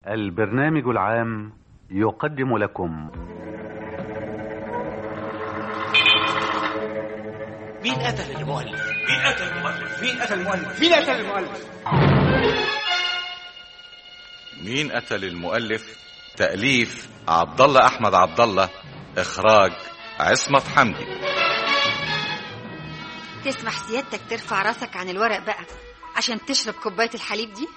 البرنامج العام يقدم لكم مين قتل المؤلف؟ مين قتل المؤلف؟ مين قتل المؤلف؟ مين قتل المؤلف؟ مين قتل المؤلف تأليف عبد الله أحمد عبد الله إخراج عصمت حمدي تسمح سيادتك ترفع راسك عن الورق بقى عشان تشرب كوباية الحليب دي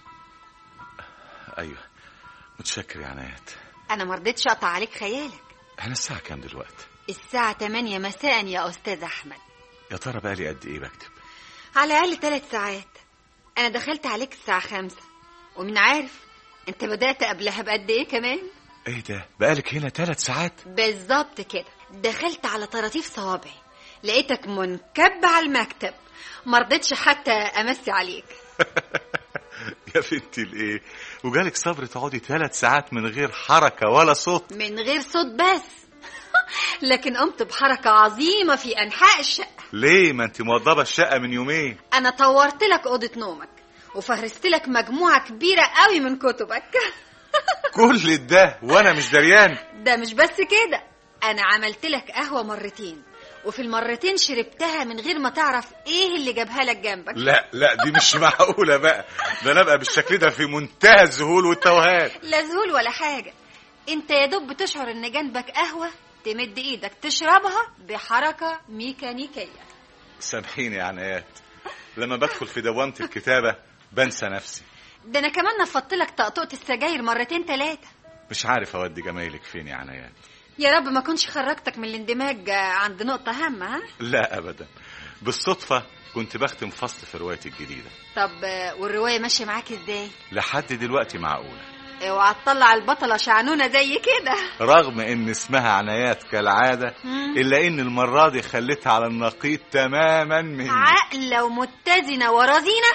أيوه متشكر يا عنايات أنا مرضتش أقطع عليك خيالك احنا الساعة كام دلوقتي الساعة 8 مساء يا أستاذ أحمد يا ترى بقالي قد إيه بكتب على الأقل ثلاث ساعات أنا دخلت عليك الساعة خمسة ومن عارف أنت بدأت قبلها بقد إيه كمان إيه ده بقالك هنا ثلاث ساعات بالظبط كده دخلت على طراطيف صوابعي لقيتك منكب على المكتب مرضتش حتى أمسي عليك يا بنتي الإيه وجالك صبر تقعدي ثلاث ساعات من غير حركة ولا صوت من غير صوت بس لكن قمت بحركة عظيمة في أنحاء الشقة ليه ما انت موضبة الشقة من يومين أنا طورت لك أوضة نومك وفهرست لك مجموعة كبيرة قوي من كتبك كل ده وانا مش دريان ده مش بس كده أنا عملت لك قهوة مرتين وفي المرتين شربتها من غير ما تعرف ايه اللي جابها لك جنبك لا لا دي مش معقولة بقى ده انا ابقى بالشكل ده في منتهى الذهول والتوهان لا ذهول ولا حاجة انت يا دوب بتشعر ان جنبك قهوة تمد ايدك تشربها بحركة ميكانيكية سامحيني يا عنايات لما بدخل في دوامة الكتابة بنسى نفسي ده انا كمان نفضت لك طقطقة السجاير مرتين تلاتة مش عارف اودي جمايلك فين يا عنايات يا رب ما كنش خرجتك من الاندماج عند نقطة هامة ها لا ابدا بالصدفة كنت بختم فصل في روايتي الجديدة طب والرواية ماشية معاك ازاي لحد دلوقتي معقولة اوعى تطلع البطلة شعنونة زي كده رغم ان اسمها عنايات كالعادة الا ان المرة دي خليتها على النقيض تماما من عاقلة ومتزنة ورزينة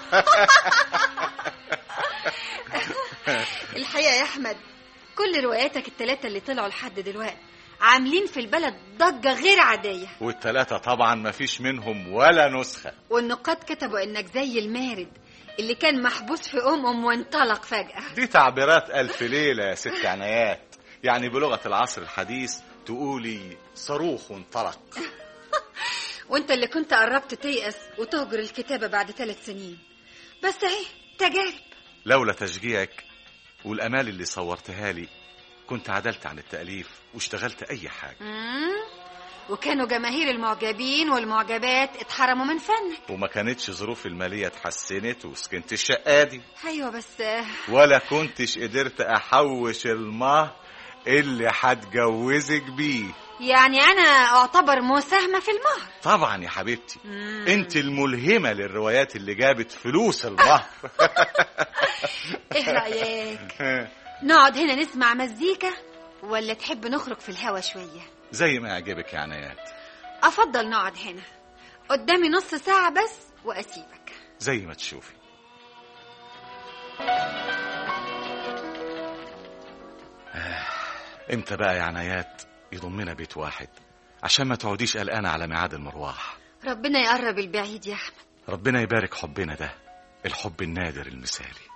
الحقيقة يا أحمد كل رواياتك التلاتة اللي طلعوا لحد دلوقتي عاملين في البلد ضجة غير عادية والتلاتة طبعا مفيش منهم ولا نسخة والنقاد كتبوا إنك زي المارد اللي كان محبوس في أم أم وانطلق فجأة دي تعبيرات ألف ليلة يا ست عنايات يعني بلغة العصر الحديث تقولي صاروخ وانطلق وانت اللي كنت قربت تيأس وتهجر الكتابة بعد ثلاث سنين بس اهي تجارب لولا تشجيعك والأمال اللي صورتها لي كنت عدلت عن التأليف واشتغلت أي حاجة مم. وكانوا جماهير المعجبين والمعجبات اتحرموا من فنك وما كانتش ظروف المالية اتحسنت وسكنت الشقة دي ايوه بس ولا كنتش قدرت أحوش المهر اللي هتجوزك بيه يعني انا اعتبر مساهمة في المهر طبعا يا حبيبتي مم. انت الملهمة للروايات اللي جابت فلوس المهر ايه رأيك نقعد هنا نسمع مزيكا ولا تحب نخرج في الهوا شوية زي ما يعجبك يا عنايات افضل نقعد هنا قدامي نص ساعة بس واسيبك زي ما تشوفي آه، امتى بقى يا عنايات يضمنا بيت واحد عشان ما تقعديش قلقانة على ميعاد المروح ربنا يقرب البعيد يا احمد ربنا يبارك حبنا ده الحب النادر المثالي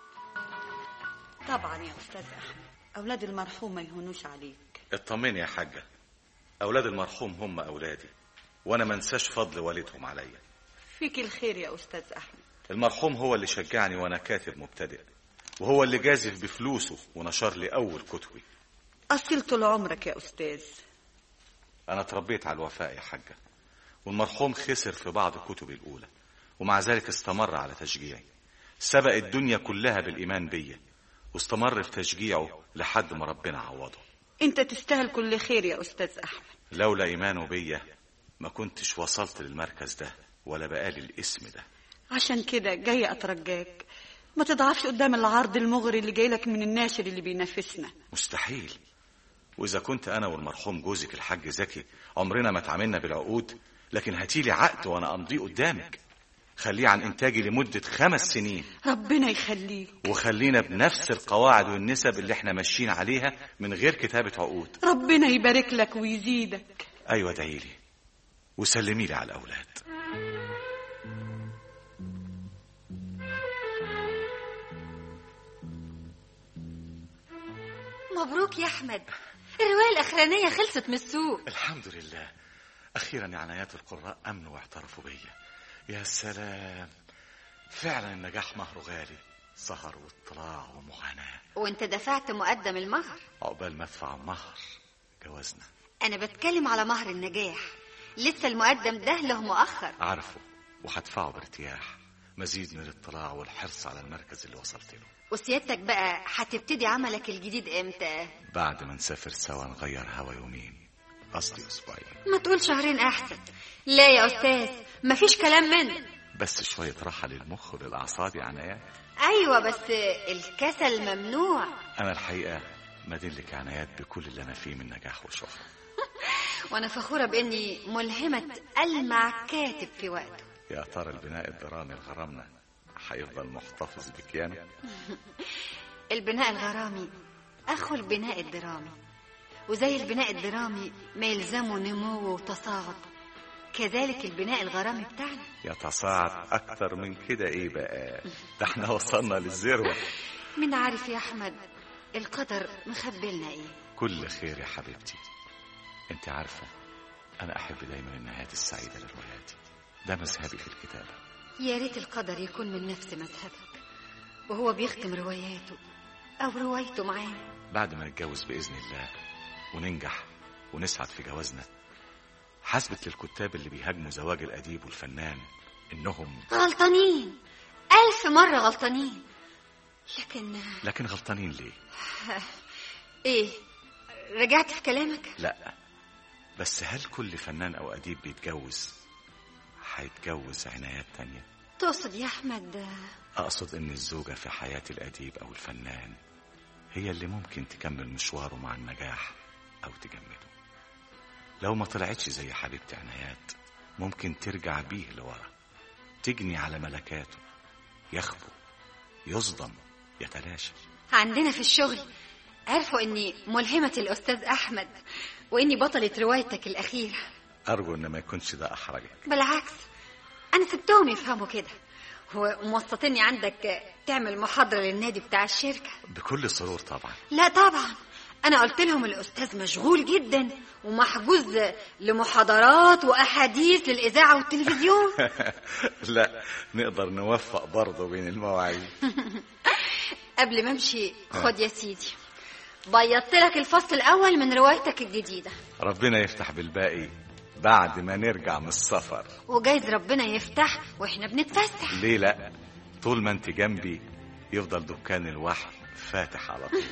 طبعا يا استاذ احمد اولاد المرحوم ما يهونوش عليك اطمني يا حاجة أولاد المرحوم هم أولادي وأنا ما انساش فضل والدهم عليا فيك الخير يا استاذ احمد المرحوم هو اللي شجعني وأنا كاتب مبتدئ وهو اللي جازف بفلوسه ونشر لي أول كتبي اصيل طول عمرك يا استاذ أنا اتربيت على الوفاء يا حاجة والمرحوم خسر في بعض كتبي الأولى ومع ذلك استمر على تشجيعي سبق الدنيا كلها بالإيمان بيا واستمر في تشجيعه لحد ما ربنا عوضه انت تستاهل كل خير يا استاذ احمد لولا إيمانه بيا ما كنتش وصلت للمركز ده ولا بقالي الاسم ده عشان كده جاي اترجاك ما تضعفش قدام العرض المغري اللي جاي لك من الناشر اللي بينافسنا مستحيل وإذا كنت أنا والمرحوم جوزك الحاج زكي عمرنا ما اتعاملنا بالعقود لكن هاتيلي عقد وأنا أمضيه قدامك خليه عن إنتاجي لمدة خمس سنين ربنا يخليك وخلينا بنفس القواعد والنسب اللي احنا ماشيين عليها من غير كتابة عقود ربنا يبارك لك ويزيدك أيوة ادعيلي وسلمي لي على الأولاد مبروك يا احمد الروايه الاخرانيه خلصت من السوق الحمد لله أخيرا يا عنايات القراء أمنوا واعترفوا بيا يا سلام فعلا النجاح مهره غالي سهر واطلاع ومعاناة وانت دفعت مقدم المهر عقبال ما ادفع المهر جوازنا انا بتكلم على مهر النجاح لسه المقدم ده له مؤخر عارفه وهدفعه بارتياح مزيد من الاطلاع والحرص على المركز اللي وصلت له وسيادتك بقى هتبتدي عملك الجديد امتى بعد ما نسافر سوا نغير هوا يومين قصدي أسبوعين ما تقول شهرين احسن لا يا استاذ مفيش كلام منه بس شوية راحة للمخ وللأعصاب يا عنايات ايوه بس الكسل ممنوع أنا الحقيقة مدين لك يا عنايات بكل اللي أنا فيه من نجاح وشهرة وانا فخوره باني ملهمه المع كاتب في وقته يا ترى البناء الدرامي لغرامنا هيفضل محتفظ بكيانه البناء الغرامي اخو البناء الدرامي وزي البناء الدرامي ما يلزمه نمو وتصاعد كذلك البناء الغرامي بتاعنا يتصاعد أكتر من كده إيه بقى ده احنا وصلنا للذروة من عارف يا احمد القدر مخبلنا ايه كل خير يا حبيبتي انت عارفة أنا أحب دايما النهايات السعيدة لرواياتي ده مذهبي في الكتابة يا ريت القدر يكون من نفس مذهبك وهو بيختم رواياته او روايته معاه بعد ما نتجوز بإذن الله وننجح ونسعد في جوازنا حسبت للكتاب اللي بيهاجموا زواج الأديب والفنان إنهم غلطانين ألف مرة غلطانين لكن لكن غلطانين ليه إيه رجعت في كلامك لا بس هل كل فنان أو أديب بيتجوز هيتجوز عنايات تانية تقصد يا أحمد أقصد إن الزوجة في حياة الأديب أو الفنان هي اللي ممكن تكمل مشواره مع النجاح أو تجمده لو ما طلعتش زي حبيبتي عنايات ممكن ترجع بيه لورا تجني على ملكاته يخبو يصدم يتلاشى عندنا في الشغل عرفوا إني ملهمة الأستاذ أحمد وإني بطلة روايتك الأخيرة أرجو إن ما يكونش ده أحرجك بالعكس أنا سبتهم يفهموا كده وموسطيني عندك تعمل محاضرة للنادي بتاع الشركة بكل سرور طبعا لا طبعا أنا قلت لهم الأستاذ مشغول جدا ومحجوز لمحاضرات وأحاديث للإذاعة والتلفزيون لا نقدر نوفق برضه بين المواعيد قبل ما أمشي خد يا سيدي بيضت لك الفصل الأول من روايتك الجديدة ربنا يفتح بالباقي بعد ما نرجع من السفر وجايز ربنا يفتح وإحنا بنتفسح ليه لا طول ما انت جنبي يفضل دكان الوحي فاتح على طول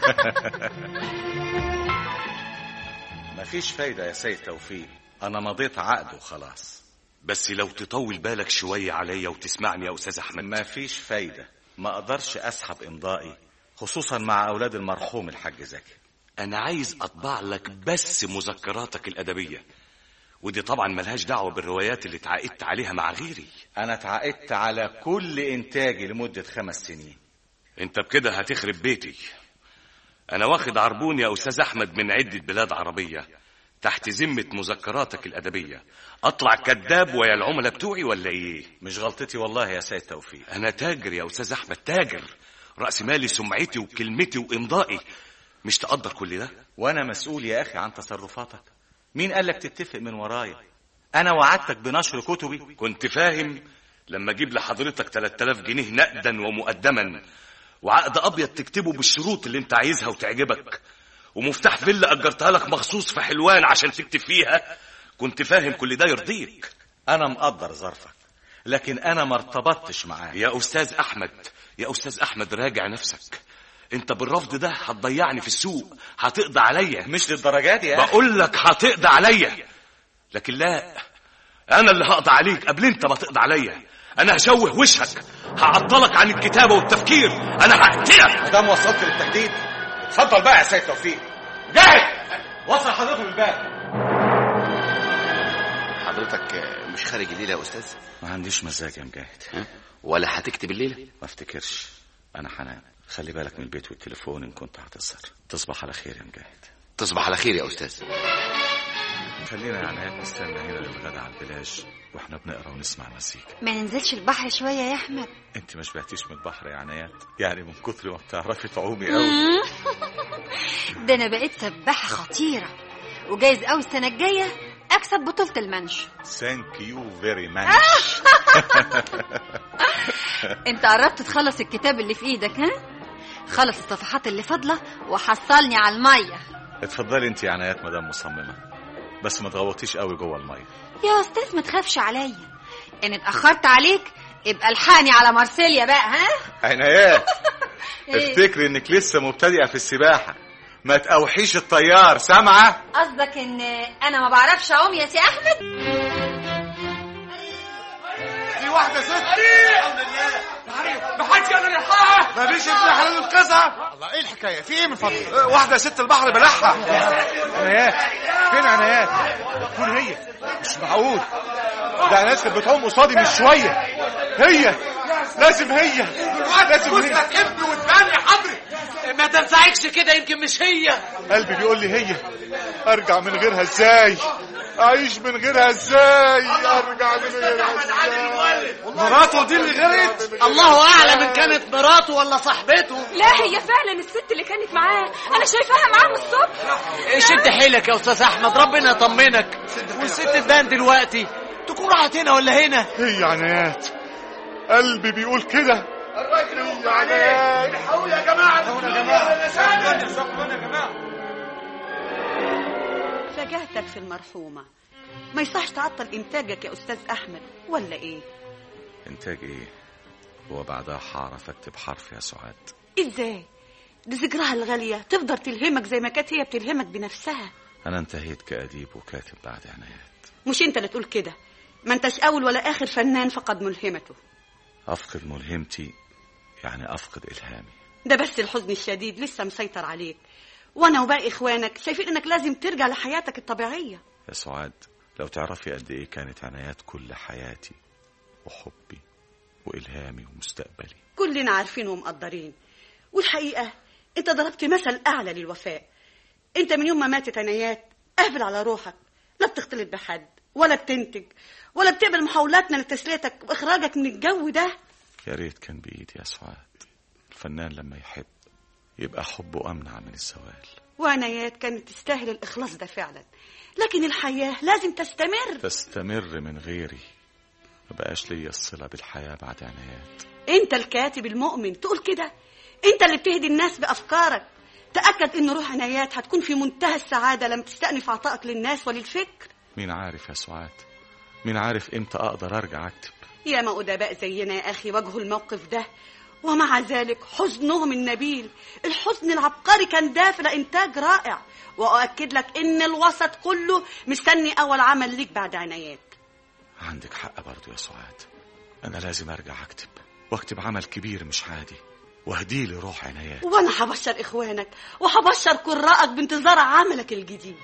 مفيش فايدة يا سيد توفيق أنا مضيت عقد وخلاص بس لو تطول بالك شوية عليا وتسمعني يا أستاذ أحمد مفيش فايدة ما أقدرش أسحب إمضائي خصوصا مع أولاد المرحوم الحاج زكي أنا عايز أطبع لك بس مذكراتك الأدبية ودي طبعا ملهاش دعوة بالروايات اللي اتعاقدت عليها مع غيري أنا اتعاقدت على كل إنتاجي لمدة خمس سنين انت بكده هتخرب بيتي انا واخد عربون يا استاذ احمد من عدة بلاد عربية تحت ذمة مذكراتك الادبية اطلع كذاب ويا العملاء بتوعي ولا ايه مش غلطتي والله يا سيد توفيق انا تاجر يا استاذ احمد تاجر رأس مالي سمعتي وكلمتي وامضائي مش تقدر كل ده وأنا مسؤول يا أخي عن تصرفاتك مين قالك تتفق من ورايا أنا وعدتك بنشر كتبي كنت فاهم لما اجيب لحضرتك 3000 جنيه نقدا ومقدما وعقد ابيض تكتبه بالشروط اللي انت عايزها وتعجبك ومفتاح فيلا اجرتها لك مخصوص في حلوان عشان تكتب فيها كنت فاهم كل ده يرضيك أنا مقدر ظرفك لكن أنا ما ارتبطتش معاك يا استاذ احمد يا استاذ احمد راجع نفسك انت بالرفض ده هتضيعني في السوق هتقضي عليا مش للدرجات دي يا أخي بقول لك هتقضي عليا لكن لا انا اللي هقضي عليك قبل انت ما تقضي عليا انا هشوه وشك هعطلك عن الكتابه والتفكير انا هقتلك دام وصلت للتهديد اتفضل بقى يا سيد توفيق جاهز وصل حضرته الباب حضرتك مش خارج الليلة يا أستاذ ما عنديش مزاج يا مجاهد ها؟ ولا هتكتب الليلة ما افتكرش انا حنان خلي بالك من البيت والتليفون ان كنت هتسهر تصبح على خير يا مجاهد تصبح على خير يا أستاذ خلينا يا عنايات نستنى هنا للغدا على البلاج واحنا بنقرا ونسمع مزيكا ما ننزلش البحر شوية يا أحمد انت ما شبعتيش من البحر يا عنايات يعني من كتر ما بتعرفي تعومي قوي ده انا بقيت سباحه خطيره وجايز قوي السنه الجايه اكسب بطوله المنش ثانك يو فيري ماتش انت قربت تخلص الكتاب اللي في ايدك ها خلص الصفحات اللي فاضله وحصلني على الميه اتفضلي انت يا عنايات مدام مصممه بس ما تغوطيش قوي جوه الميه يا استاذ ما تخافش عليا ان اتاخرت عليك يبقى الحقني على مارسيليا بقى ها عنايات إيه؟ افتكري انك لسه مبتدئه في السباحه ما تقوحيش الطيار سامعه قصدك ان انا ما بعرفش اعوم يا سي احمد في واحدة ست محدش يقدر يلحقها مفيش ابن حلال القزع الله ايه الحكاية في ايه من فضلك واحدة ست البحر بلعها عنايات فين عنايات تكون هي مش معقول ده عنايات كانت بتعوم قصادي من شوية هي لازم هي لازم هي ابني واتبني حضرتك ما تنفعكش كده يمكن مش هي قلبي بيقول لي هي ارجع من غيرها ازاي اعيش من غيرها ازاي ارجع من غيرها ازاي مراته دي اللي غرقت الله اعلم ان كانت مراته ولا صاحبته لا هي فعلا الست اللي كانت معاه انا شايفاها معاه من الصبح شد حيلك يا استاذ احمد ربنا يطمنك والست تبان دلوقتي تكون راحت هنا ولا هنا هي عنايات قلبي بيقول كده هي عنايات فجأتك في المرحومة ما يصحش تعطل إنتاجك يا أستاذ أحمد ولا إيه؟ انتاج ايه هو بعدها هعرف اكتب حرف يا سعاد إزاي؟ دي ذكرها الغالية تفضل تلهمك زي ما كانت هي بتلهمك بنفسها انا انتهيت كاديب وكاتب بعد عنايات مش أنت اللي تقول كده ما أنتش أول ولا آخر فنان فقد ملهمته افقد ملهمتي يعني افقد الهامي ده بس الحزن الشديد لسه مسيطر عليك وأنا وباقي إخوانك شايفين إنك لازم ترجع لحياتك الطبيعية يا سعاد لو تعرفي قد ايه كانت عنايات كل حياتي وحبي والهامي ومستقبلي كلنا عارفين ومقدرين والحقيقة انت ضربت مثل أعلى للوفاء انت من يوم ما ماتت عنايات قافل على روحك لا بتختلط بحد ولا بتنتج ولا بتقبل محاولاتنا لتسليتك وإخراجك من الجو ده يا ريت كان بايدي يا سعاد الفنان لما يحب يبقى حبه امنع من الزوال وعنايات كانت تستاهل الإخلاص ده فعلا لكن الحياة لازم تستمر تستمر من غيري ما بقاش ليا الصله بالحياه بعد عنايات انت الكاتب المؤمن تقول كده انت اللي بتهدي الناس بأفكارك تأكد ان روح عنايات هتكون في منتهى السعادة لما تستأنف عطائك للناس وللفكر مين عارف يا سعاد مين عارف امتى اقدر ارجع اكتب يا ما أدباء زينا يا أخي واجهوا الموقف ده ومع ذلك حزنهم النبيل الحزن العبقري كان دافع لإنتاج رائع وأؤكد لك إن الوسط كله مستني أول عمل ليك بعد عنايات عندك حق برضو يا سعاد انا لازم ارجع اكتب واكتب عمل كبير مش عادي واهديه لروح عنايات وأنا هبشر إخوانك وهبشر قراءك بانتظار عملك الجديد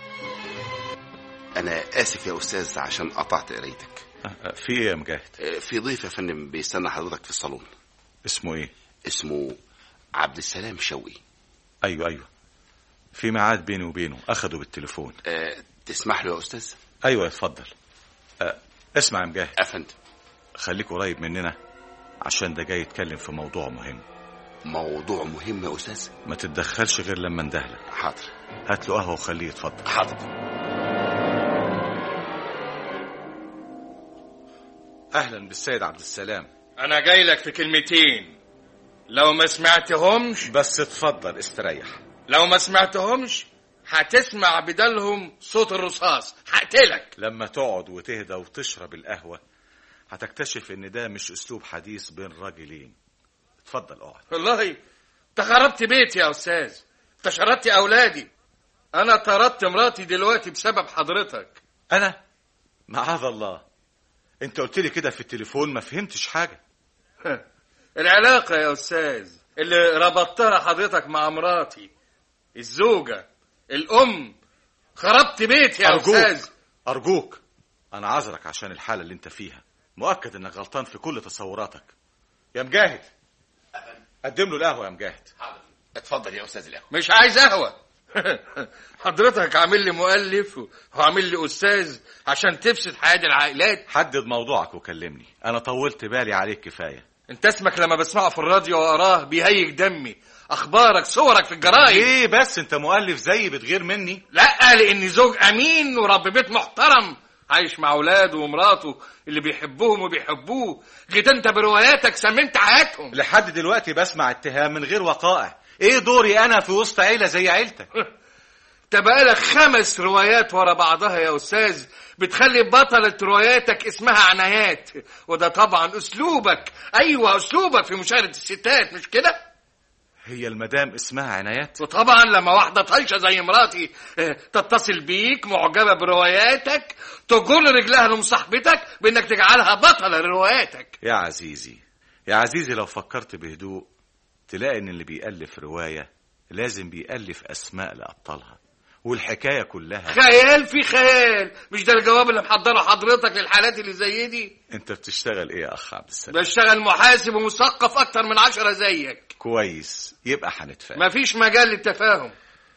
انا اسف يا استاذ عشان قطعت قرايتك أه، أه، في ايه يا مجاهد آه، في ضيف يا فندم بيستنى حضرتك في الصالون اسمه ايه اسمه عبد السلام شوقي ايوه ايوه في ميعاد بيني وبينه اخده بالتليفون أه تسمح له يا استاذ ايوه اتفضل أه اسمع يا مجاهد افندم خليك قريب مننا عشان ده جاي يتكلم في موضوع مهم موضوع مهم يا استاذ ما تتدخلش غير لما اندهلك حاضر هات له قهوه وخليه يتفضل حاضر اهلا بالسيد عبد السلام انا جاي لك في كلمتين لو ما سمعتهمش بس اتفضل استريح لو ما سمعتهمش هتسمع بدلهم صوت الرصاص هقتلك لما تقعد وتهدى وتشرب القهوه هتكتشف ان ده مش اسلوب حديث بين راجلين اتفضل اقعد والله انت خربت بيتي يا استاذ انت شردت اولادي انا طردت مراتي دلوقتي بسبب حضرتك انا معاذ الله انت قلت لي كده في التليفون ما فهمتش حاجه العلاقة يا أستاذ اللي ربطتها حضرتك مع مراتي الزوجة الأم خربت بيتي يا ارجوك أستاذ ارجوك انا عذرك عشان الحاله اللي انت فيها مؤكد انك غلطان في كل تصوراتك يا مجاهد قدم له القهوه يا مجاهد حاضر اتفضل يا استاذ القهوه مش عايز قهوة حضرتك عامل لي مؤلف وعامل لي أستاذ عشان تفسد حياة العائلات حدد موضوعك وكلمني انا طولت بالي عليك كفايه انت اسمك لما بسمعه في الراديو وأراه بيهيج دمي اخبارك صورك في الجرايد ليه بس انت مؤلف زيي بتغير مني لا لاني زوج امين ورب بيت محترم عايش مع اولاده ومراته اللي بيحبوهم وبيحبوه جيت انت برواياتك سمنت حياتهم لحد دلوقتي بسمع اتهام من غير وقائع ايه دوري انا في وسط عيله زي عيلتك انت بقالك خمس روايات ورا بعضها يا استاذ بتخلي بطلة رواياتك اسمها عنايات وده طبعا اسلوبك ايوه اسلوبك في مشاهدة الستات مش كده هي المدام اسمها عنايات وطبعا لما واحدة طايشة زي مراتي اه، تتصل بيك معجبة برواياتك تجر رجلها لمصاحبتك بانك تجعلها بطلة لرواياتك يا عزيزي يا عزيزي لو فكرت بهدوء تلاقي ان اللي بيألف رواية لازم بيألف اسماء لأبطالها والحكاية كلها خيال في خيال مش ده الجواب اللي محضره حضرتك للحالات اللي زي دي انت بتشتغل ايه يا اخ عبد السلام بشتغل محاسب ومثقف اكتر من عشرة زيك كويس يبقى هنتفاهم مفيش مجال للتفاهم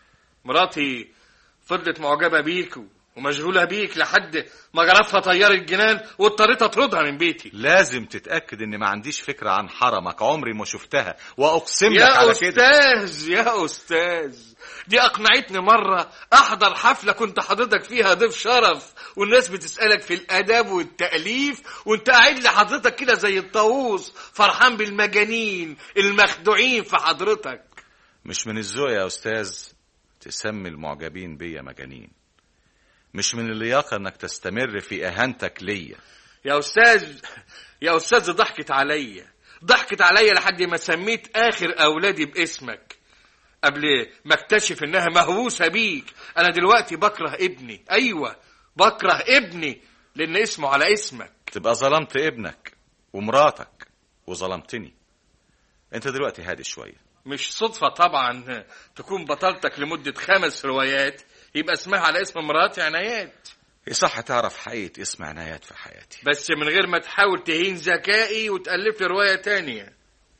مراتي فضلت معجبة بيك ومشغولة بيك لحد ما جرفها طيار الجنان واضطريت اطردها من بيتي لازم تتأكد ان ما عنديش فكرة عن حرمك عمري ما شفتها واقسم لك يا على كده استاذ يا استاذ دي اقنعتني مرة احضر حفلة كنت حضرتك فيها ضيف شرف والناس بتسألك في الاداب والتأليف وانت قاعد لحضرتك كده زي الطاووس فرحان بالمجانين المخدوعين في حضرتك مش من الذوق يا استاذ تسمي المعجبين بيا مجانين مش من اللياقة انك تستمر في اهانتك ليا يا استاذ يا استاذ ضحكت عليا ضحكت عليا لحد ما سميت اخر اولادي باسمك قبل ما اكتشف انها مهووسه بيك انا دلوقتي بكره ابني ايوه بكره ابني لان اسمه على اسمك تبقى ظلمت ابنك ومراتك وظلمتني انت دلوقتي هادي شوية مش صدفه طبعا تكون بطلتك لمده خمس روايات يبقى اسمها على اسم مراتي عنايات يصح تعرف حقيقة اسم عنايات في حياتي بس من غير ما تحاول تهين ذكائي وتألف لي رواية تانية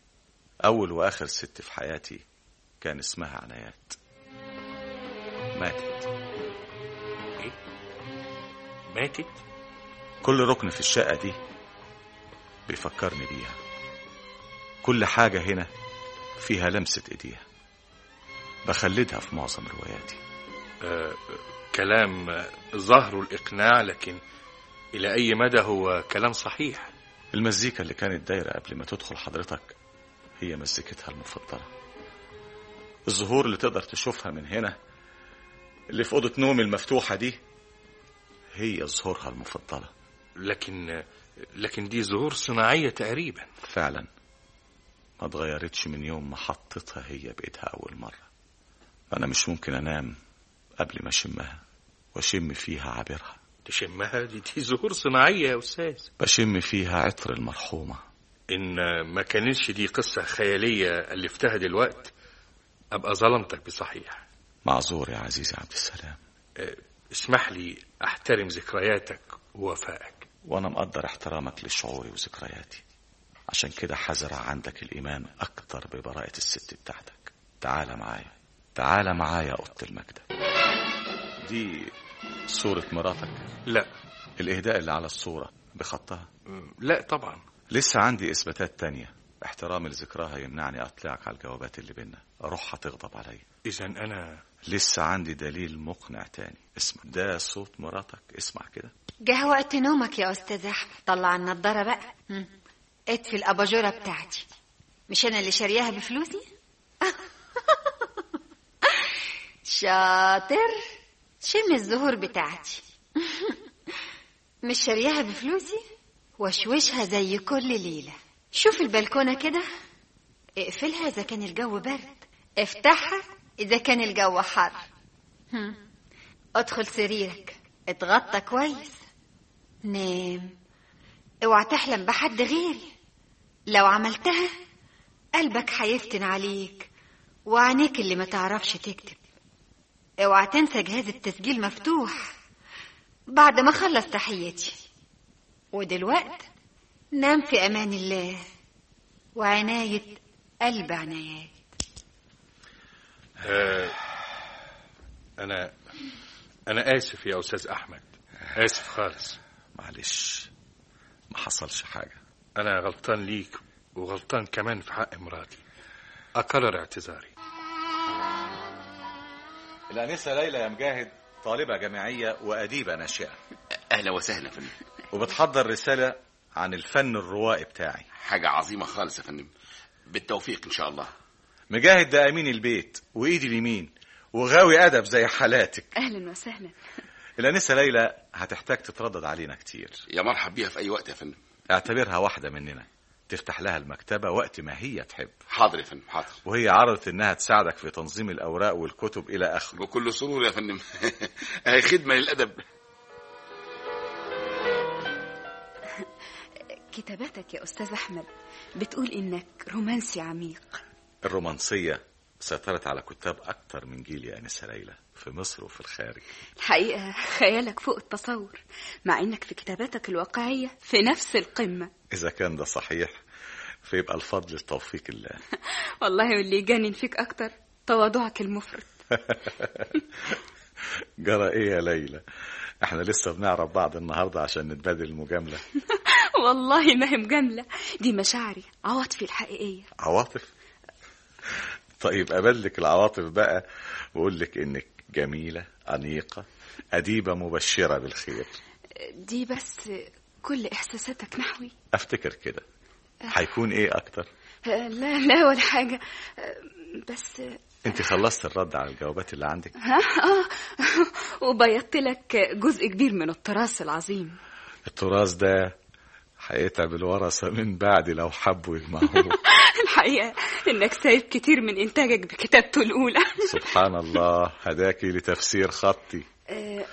أول وآخر ست في حياتي كان اسمها عنايات ماتت إيه؟ ماتت؟ كل ركن في الشقة دي بيفكرني بيها كل حاجة هنا فيها لمسة ايديها بخلدها في معظم رواياتي آه كلام آه، ظهره الإقناع لكن إلى أي مدى هو كلام صحيح المزيكا اللي كانت دايرة قبل ما تدخل حضرتك هي مزيكتها المفضلة الزهور اللي تقدر تشوفها من هنا اللي في أوضة نومي المفتوحة دي هي زهورها المفضلة لكن آه، لكن دي زهور صناعية تقريبا فعلا ما اتغيرتش من يوم ما حطيتها هي بإيدها أول مرة أنا مش ممكن أنام قبل ما أشمها وأشم فيها عبرها تشمها دي, دي زهور صناعية يا أستاذ بشم فيها عطر المرحومة إن آه، ما كانتش دي قصة خيالية ألفتها دلوقت أبقى ظلمتك بصحيح معذور يا عزيزي عبد السلام آه، اسمح لي أحترم ذكرياتك ووفائك وأنا مقدر احترامك لشعوري وذكرياتي عشان كده حزرع عندك الإيمان أكتر ببراءة الست بتاعتك تعال معايا تعال معايا أوضة المكتب دي صورة مراتك لا الإهداء اللي على الصورة بخطها لا طبعا لسه عندي إثباتات تانية احترامي لذكراها يمنعني أطلعك على الجوابات اللي بينا أروح هتغضب عليا إذا أنا لسه عندي دليل مقنع تاني اسمع ده صوت مراتك اسمع كده جه وقت نومك يا استاذ احمد طلع النضاره بقى هم. اطفي الاباجوره بتاعتي مش انا اللي شارياها بفلوسي شاطر شم الزهور بتاعتي مش شارياها بفلوسي وشوشها زي كل ليلة شوف البلكونة كده اقفلها إذا كان الجو برد افتحها إذا كان الجو حر هم. ادخل سريرك اتغطى كويس نام اوعى تحلم بحد غيري لو عملتها قلبك هيفتن عليك وعينيك اللي ما تعرفش تكتب اوعى تنسى جهاز التسجيل مفتوح بعد ما خلص تحيتي ودلوقت نام في امان الله وعناية قلب عنايات آه أنا أنا آسف يا أستاذ أحمد آسف خالص معلش ما حصلش حاجة أنا غلطان ليك وغلطان كمان في حق مراتي أكرر اعتذاري الأنسة ليلى يا مجاهد طالبة جامعية وأديبة ناشئة اهلا وسهلا يا فندم وبتحضر رسالة عن الفن الروائي بتاعي حاجه عظيمه خالص يا فندم بالتوفيق ان شاء الله مجاهد ده أمين البيت وإيدي اليمين وغاوي أدب زي حالاتك اهلا وسهلا الأنسة ليلى هتحتاج تتردد علينا كتير يا مرحب بيها في اي وقت يا فندم اعتبرها واحدة مننا تفتح لها المكتبة وقت ما هي تحب حاضر يا فندم حاضر وهي عرضت إنها تساعدك في تنظيم الأوراق والكتب إلى آخره بكل سرور يا فندم هي خدمه للادب كتاباتك يا استاذ احمد بتقول انك رومانسي عميق الرومانسية سيطرت على كتاب أكتر من جيل يا أنسة ليلى في مصر وفي الخارج الحقيقه خيالك فوق التصور مع انك في كتاباتك الواقعيه في نفس القمه إذا كان ده صحيح فيبقى الفضل لتوفيق الله والله واللي يجنن فيك اكتر تواضعك المفرط جرى إيه يا ليلى احنا لسه بنعرف بعض النهاردة عشان نتبادل المجاملة والله ما هي مجامله دي مشاعري عواطفي الحقيقيه عواطف طيب أبلك العواطف بقى وأقول لك إنك جميلة أنيقة أديبة مبشرة بالخير دي بس كل احساساتك نحوي أفتكر كده هيكون إيه أكتر لا لا ولا حاجه بس أنت خلصت الرد على الجوابات اللي عندك ها اه وبيضت لك جزء كبير من التراث العظيم التراث ده هيتعب الورثة من بعد لو حبوا يجمعوه الحقيقه انك سايب كتير من انتاجك بكتابته الاولى سبحان الله هداكي لتفسير خطي آه،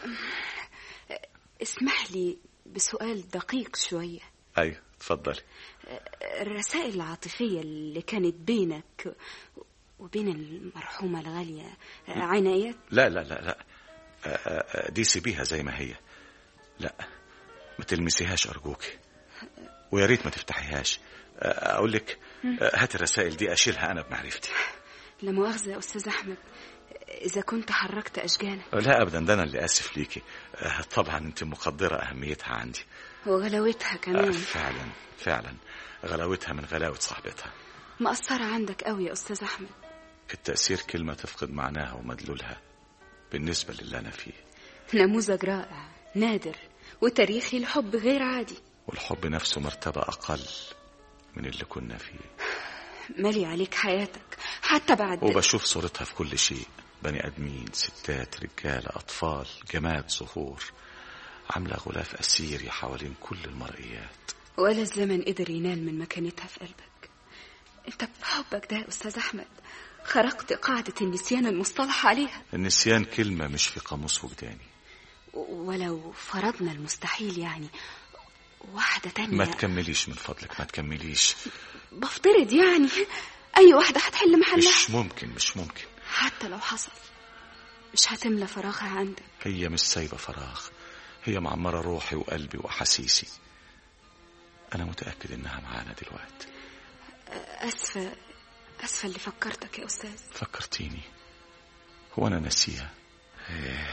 اسمح لي بسؤال دقيق شويه أيوة اتفضلي الرسائل العاطفية اللي كانت بينك وبين المرحومة الغالية عنايات لا لا لا لا آه، آه، آه، دي سيبيها زي ما هي لا ما تلمسيهاش أرجوك ويا ريت ما تفتحيهاش آه، أقول لك آه، هات الرسائل دي أشيلها أنا بمعرفتي لا مؤاخذة يا أستاذ أحمد إذا كنت حركت أشجانك لا أبدا ده أنا اللي آسف ليكي آه، طبعا أنت مقدرة أهميتها عندي وغلاوتها آه، كمان فعلا فعلا غلاوتها من غلاوة صاحبتها مأثرة عندك قوي يا أستاذ أحمد التأثير كلمة تفقد معناها ومدلولها بالنسبة للي أنا فيه نموذج رائع نادر وتاريخي لحب غير عادي والحب نفسه مرتبة أقل من اللي كنا فيه مالي عليك حياتك حتى بعد وبشوف صورتها في كل شيء بني آدمين ستات رجالة أطفال جماد زهور عاملة غلاف أسيري حوالين كل المرئيات ولا الزمن قدر ينال من مكانتها في قلبك انت بحبك ده يا أستاذ أحمد خرقت قاعدة النسيان المصطلح عليها النسيان كلمة مش في قاموس وجداني ولو فرضنا المستحيل يعني واحدة تانية ما تكمليش من فضلك ما تكمليش بفترض يعني أي واحدة هتحل محلها مش ممكن مش ممكن حتى لو حصل مش هتملى فراغها عندك هي مش سايبة فراغ هي معمرة روحي وقلبي وأحاسيسي أنا متأكد إنها معانا دلوقتي أسفة أسفة اللي فكرتك يا أستاذ فكرتيني هو أنا ناسيها إيه.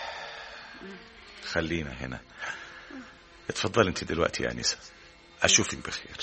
خلينا هنا اتفضل انت دلوقتي يا أنسة أشوفك بخير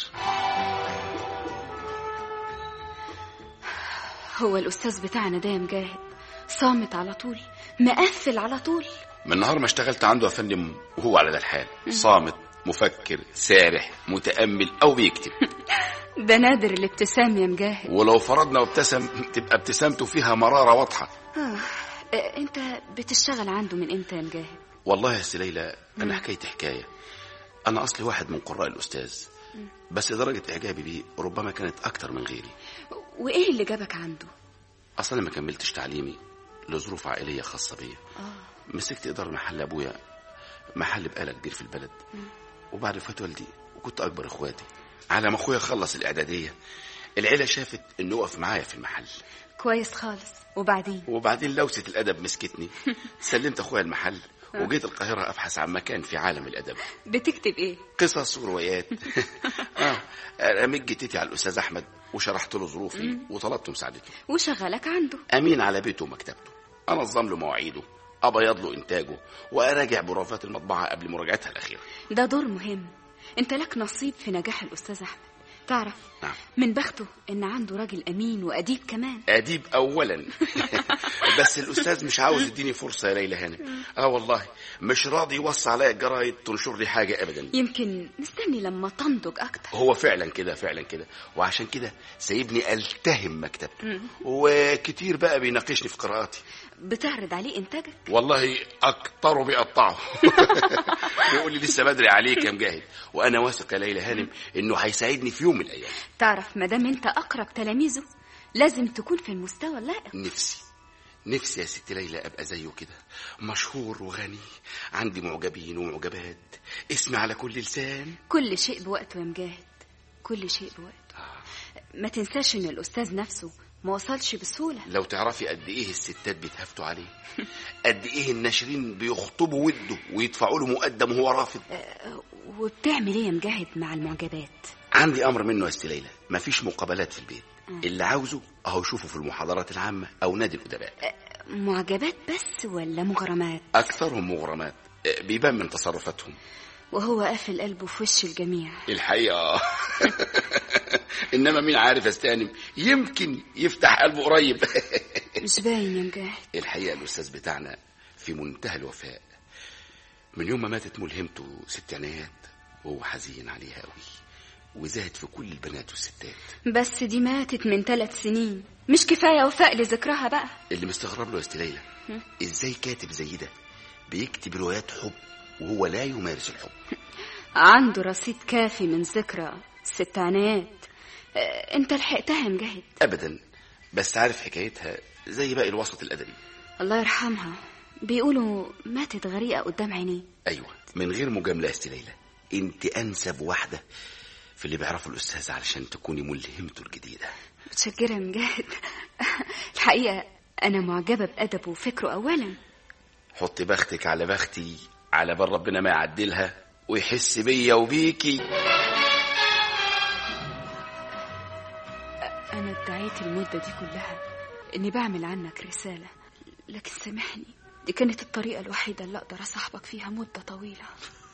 هو الأستاذ بتاعنا ده يا مجاهد صامت على طول مقفل على طول من نهار ما اشتغلت عنده يا فندم وهو على ده الحال صامت مفكر سارح متأمل أو بيكتب ده نادر الابتسام يا مجاهد ولو فرضنا وابتسم تبقى ابتسامته فيها مرارة واضحة آه. آه، انت بتشتغل عنده من امتى يا مجاهد والله يا سي ليلى أنا حكايتي حكاية أنا أصلي واحد من قراء الأستاذ بس درجة إعجابي بيه ربما كانت أكتر من غيري وايه اللي جابك عنده أصلا ما كملتش تعليمي لظروف عائلية خاصة بيا مسكت إدارة محل أبويا محل بقالة كبير في البلد وبعد وفاة والدي وكنت أكبر إخواتي على ما أخويا خلص الإعدادية العيلة شافت إنه يقف معايا في المحل كويس خالص وبعدين وبعدين لوسة الأدب مسكتني سلمت أخويا المحل وجيت القاهرة أبحث عن مكان في عالم الأدب بتكتب ايه قصص وروايات آه رميت جتتي على الأستاذ أحمد وشرحت له ظروفي وطلبت مساعدته وشغلك عنده أمين على بيته ومكتبته أنظم له مواعيده أبيض له إنتاجه وأراجع بروفات المطبعة قبل مراجعتها الأخيرة ده دور مهم انت لك نصيب في نجاح الأستاذ أحمد تعرف نعم. من بخته ان عنده راجل امين واديب كمان اديب اولا بس الاستاذ مش عاوز يديني فرصه يا ليلى هانم اه والله مش راضي يوصي عليا الجرايد تنشر لي حاجه ابدا يمكن مستني لما تنضج اكتر هو فعلا كده فعلا كده وعشان كده سايبني التهم مكتبته وكتير بقى بيناقشني في قراءاتي بتعرض عليه انتاجك والله اكتره بيقطعه بيقول لي لسه بدري عليك يا مجاهد وانا واثق يا ليلى هانم انه هيساعدني في يوم من الايام تعرف مادام انت اقرب تلاميذه لازم تكون في المستوى اللائق نفسي نفسي يا ست ليلى ابقى زيه كده مشهور وغني عندي معجبين ومعجبات اسمي على كل لسان كل شيء بوقته يا مجاهد كل شيء بوقته ما تنساش ان الاستاذ نفسه ما وصلش بسهوله لو تعرفي قد ايه الستات بيتهافتوا عليه قد ايه الناشرين بيخطبوا وده ويدفعوا له مقدم وهو رافض وبتعمل ايه يا مجاهد مع المعجبات عندي امر منه يا ست ليلى مفيش مقابلات في البيت اللي عاوزه اهو يشوفه في المحاضرات العامه او نادي الادباء معجبات بس ولا مغرمات اكثرهم مغرمات بيبان من تصرفاتهم وهو قافل قلبه في وش الجميع الحقيقه انما مين عارف استانم يمكن يفتح قلبه قريب مش باين يا مجاهد الحقيقه الاستاذ بتاعنا في منتهى الوفاء من يوم ما ماتت ملهمته ست عنايات وهو حزين عليها قوي وزهد في كل البنات والستات بس دي ماتت من ثلاث سنين مش كفايه وفاء لذكرها بقى اللي مستغرب له يا ست ليلى ازاي كاتب زي ده بيكتب روايات حب وهو لا يمارس الحب عنده رصيد كافي من ذكرى ست عنايات اه انت لحقتها يا مجاهد ابدا بس عارف حكايتها زي باقي الوسط الادبي الله يرحمها بيقولوا ماتت غريقه قدام عينيه ايوه من غير مجامله يا ست ليلى انت انسب واحده في اللي بيعرفه الاستاذ علشان تكوني ملهمته الجديده متشكره يا مجاهد الحقيقه انا معجبه بادبه وفكره اولا حطي بختك على بختي على بال ربنا ما يعدلها ويحس بيا وبيكي انا ادعيت المده دي كلها اني بعمل عنك رساله لكن سامحني دي كانت الطريقه الوحيده اللي اقدر اصاحبك فيها مده طويله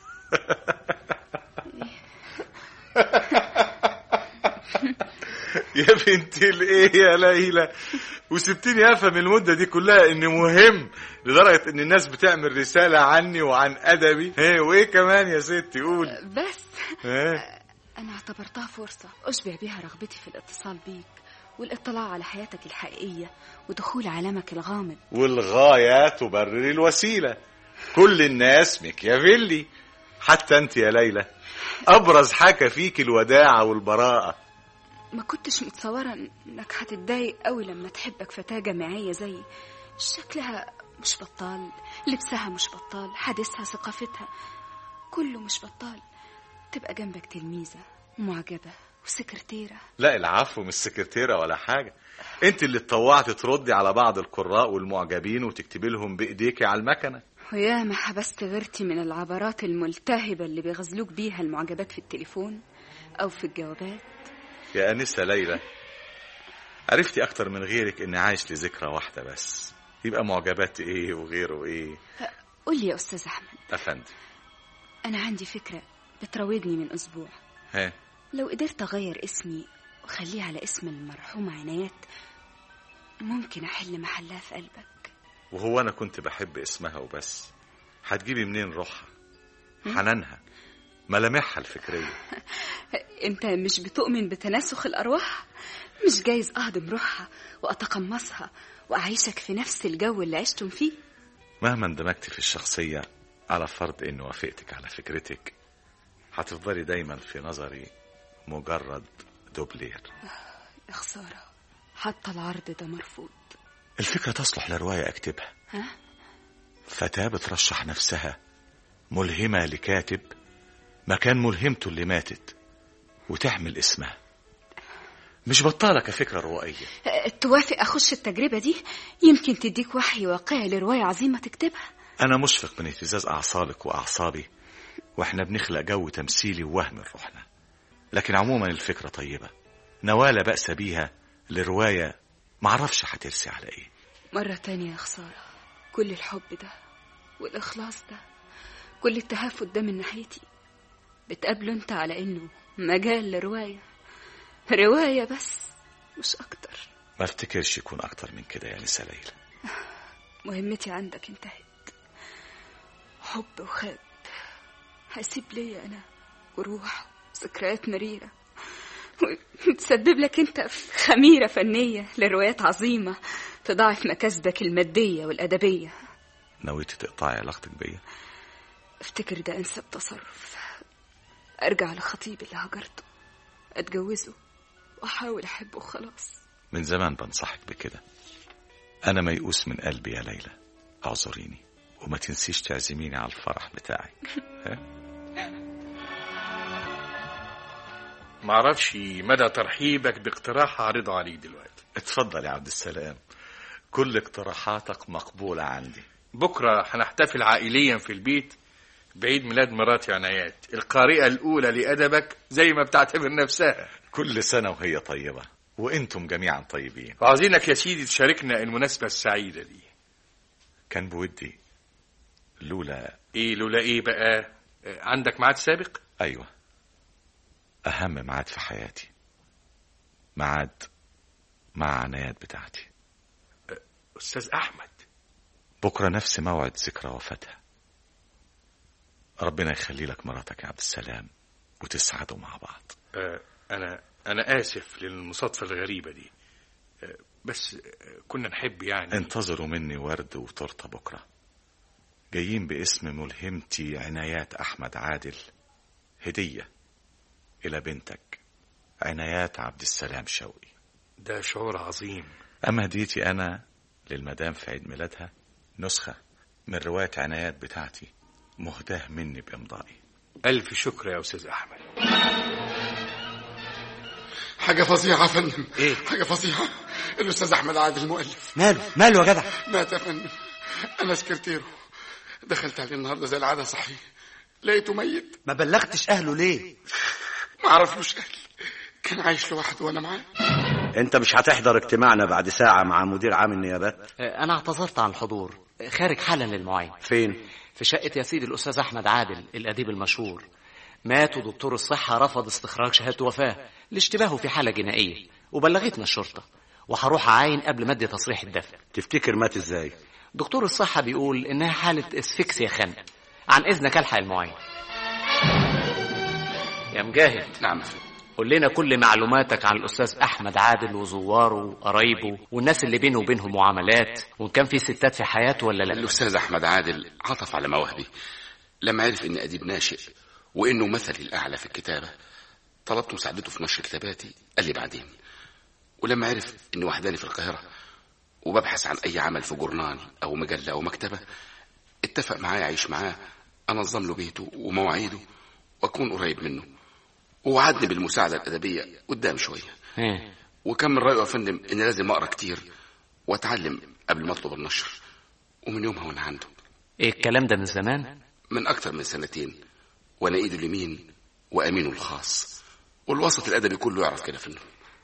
يا بنتي الايه يا ليلى وسبتني افهم المده دي كلها اني مهم لدرجه ان الناس بتعمل رساله عني وعن ادبي ايه وايه كمان يا ستي قولي بس ايه انا اعتبرتها فرصه اشبع بيها رغبتي في الاتصال بيك والاطلاع على حياتك الحقيقيه ودخول عالمك الغامض والغايه تبرر الوسيله كل الناس ميكيافيلي حتى انت يا ليلى ابرز حاجه فيك الوداعه والبراءه ما كنتش متصورة انك هتتضايق قوي لما تحبك فتاة جامعية زي شكلها مش بطال لبسها مش بطال حديثها ثقافتها كله مش بطال تبقى جنبك تلميذة معجبة وسكرتيرة لا العفو مش سكرتيرة ولا حاجة انت اللي اتطوعت تردي على بعض القراء والمعجبين وتكتبي لهم بايديكي على المكنة ويا ما حبست غيرتي من العبارات الملتهبة اللي بيغزلوك بيها المعجبات في التليفون أو في الجوابات يا أنسة ليلى عرفتي أكتر من غيرك إني عايش لذكرى واحدة بس يبقى معجبات إيه وغيره إيه قول لي يا أستاذ أحمد أفندي أنا عندي فكرة بتراودني من أسبوع ها لو قدرت أغير اسمي وخليه على اسم المرحومة عنايات ممكن أحل محلها في قلبك وهو أنا كنت بحب اسمها وبس هتجيبي منين روحها حنانها ملامحها الفكرية انت مش بتؤمن بتناسخ الأرواح مش جايز أهضم روحها وأتقمصها وأعيشك في نفس الجو اللي عشتم فيه مهما اندمجت في الشخصية على فرض إني وافقتك على فكرتك هتفضلي دايما في نظري مجرد دوبلير يا خسارة حتى العرض ده مرفوض الفكرة تصلح لرواية أكتبها ها؟ فتاة بترشح نفسها ملهمة لكاتب مكان ملهمته اللي ماتت وتعمل اسمها مش بطالة كفكرة روائية أه، توافق أخش التجربة دي يمكن تديك وحي واقعي لرواية عظيمة تكتبها أنا مشفق من اهتزاز أعصابك وأعصابي وإحنا بنخلق جو تمثيلي ووهم روحنا لكن عموما الفكرة طيبة نواة لا بأس بيها لرواية معرفش هترسي على إيه مرة تانية يا خسارة كل الحب ده والإخلاص ده كل التهافت ده من ناحيتي بتقابله انت على انه مجال لرواية رواية بس مش أكتر ما افتكرش يكون اكتر من كده يا نسا ليلى مهمتي عندك انتهت حب وخاب هسيب ليا أنا وروح وذكريات مريرة وتسبب لك انت في خميرة فنية لروايات عظيمة تضاعف مكاسبك المادية والأدبية نويتي تقطعي علاقتك بيا افتكر ده انسب تصرف ارجع لخطيبي اللي هجرته اتجوزه واحاول احبه خلاص من زمان بنصحك بكده انا ميؤوس من قلبي يا ليلى اعذريني وما تنسيش تعزميني على الفرح بتاعي معرفش مدى ترحيبك باقتراح عرضه عليك دلوقتي اتفضل يا عبد السلام كل اقتراحاتك مقبولة عندي بكرة هنحتفل عائليا في البيت بعيد ميلاد مراتي عنايات القارئة الأولى لأدبك زي ما بتعتبر نفسها كل سنة وهي طيبة وانتم جميعا طيبين وعاوزينك يا سيدي تشاركنا المناسبة السعيدة دي كان بودي لولا ايه لولا ايه بقى آه، عندك ميعاد سابق ايوه اهم ميعاد في حياتي ميعاد مع عنايات بتاعتي أستاذ أحمد بكرة نفس موعد ذكرى وفاتها ربنا يخلي لك مراتك يا عبد السلام وتسعدوا مع بعض آه، أنا أنا آسف للمصادفة الغريبة دي آه، بس آه، كنا نحب يعني انتظروا مني ورد وتورته بكرة جايين باسم ملهمتي عنايات أحمد عادل هدية إلى بنتك عنايات عبد السلام شوقي ده شعور عظيم أما هديتي أنا للمدام في عيد ميلادها نسخة من رواية عنايات بتاعتي مهداه مني بإمضائي ألف شكر يا أستاذ أحمد حاجة فظيعة يا فندم ايه حاجة فظيعة الأستاذ أحمد عادل المؤلف ماله ماله يا جدع مات يا فندم أنا سكرتيره دخلت عليه النهاردة زي العادة صحيح لقيته ميت ما بلغتش اهله ليه ما عرفلوش أهل كان عايش لوحده وأنا معاه انت مش هتحضر اجتماعنا بعد ساعة مع مدير عام النيابات انا اعتذرت عن الحضور خارج حالا للمعاينة فين في شقة يا سيدي الأستاذ أحمد عادل الأديب المشهور مات ودكتور الصحة رفض استخراج شهادة وفاة لاشتباهه في حالة جنائية وبلغتنا الشرطة وهروح أعاين قبل ما أدي تصريح الدفن تفتكر مات ازاي دكتور الصحة بيقول إنها حالة اسفكسيا خنق عن إذنك ألحق المعاينة يا مجاهد نعم قول لنا كل معلوماتك عن الأستاذ أحمد عادل وزواره وقرايبه والناس اللي بينه وبينهم معاملات وإن كان في ستات في حياته ولا لا الأستاذ أحمد عادل عطف على مواهبي لما عرف إني أديب ناشئ وإنه مثلي الأعلى في الكتابة طلبت مساعدته في نشر كتاباتي قال لي بعدين ولما عرف إني وحداني في القاهرة وببحث عن أي عمل في جورنال أو مجلة أو مكتبة اتفق معايا أعيش معاه أنظم له بيته ومواعيده وأكون قريب منه ووعدني بالمساعدة الأدبية قدام شوية إيه. وكان من رأيه يا فندم إني لازم أقرأ كتير وأتعلم قبل ما أطلب النشر ومن يومها وأنا عنده إيه الكلام ده من زمان من أكتر من سنتين وأنا إيده اليمين وأمينه الخاص والوسط الأدبي كله يعرف كده فندم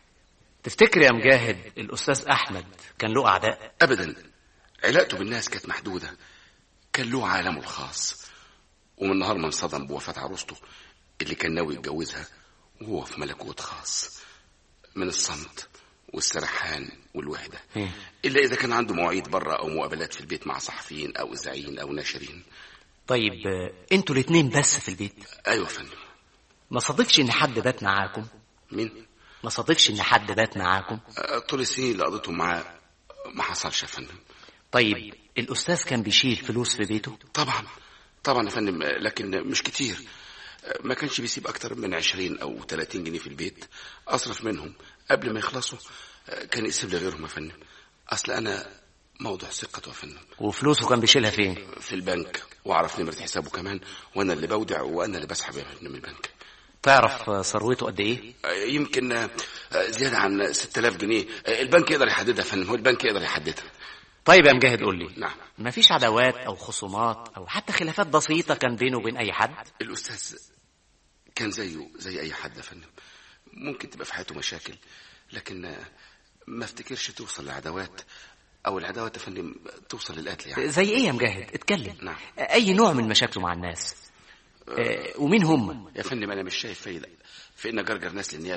تفتكر يا مجاهد الأستاذ أحمد كان له أعداء أبدا علاقته بالناس كانت محدودة كان له عالمه الخاص ومن نهار ما انصدم بوفاة عروسته اللي كان ناوي يتجوزها وهو في ملكوت خاص من الصمت والسرحان والوحدة إيه. إلا إذا كان عنده مواعيد بره أو مقابلات في البيت مع صحفيين أو إذاعيين أو ناشرين طيب آه، انتوا الاتنين بس في البيت أيوة يا فندم ما صادفش ان حد بات معاكم مين؟ ما صادفش ان حد بات معاكم آه، طول السنين اللي قضيتهم معاه ما حصلش يا فندم طيب الأستاذ كان بيشيل فلوس في بيته طبعا طبعا يا فندم آه، لكن مش كتير آه، ما كانش بيسيب أكتر من عشرين أو تلاتين جنيه في البيت أصرف منهم قبل ما يخلصوا آه، كان يسيب لي غيرهم يا فندم أصل أنا موضوع ثقته يا فندم وفلوسه كان بيشيلها فين في البنك وأعرف نمرة حسابه كمان وأنا اللي بودع وأنا اللي بسحب يا فندم من البنك تعرف آه، ثروته قد ايه آه، يمكن آه، زيادة عن 6000 جنيه آه، البنك يقدر يحددها يا فندم هو البنك يقدر يحددها طيب يا مجاهد قول لي نعم مفيش عداوات او خصومات او حتى خلافات بسيطة كان بينه وبين اي حد الأستاذ كان زيه زي أي حد يا فندم ممكن تبقى في حياته مشاكل لكن آه، ما افتكرش توصل لعداوات أو العداوات يا فندم توصل للقتل يعني زي ايه يا مجاهد اتكلم نعم اي نوع من مشاكله مع الناس آه، ومين هم يا فندم أنا مش شايف فايدة في إن أجرجر ناس للنيابة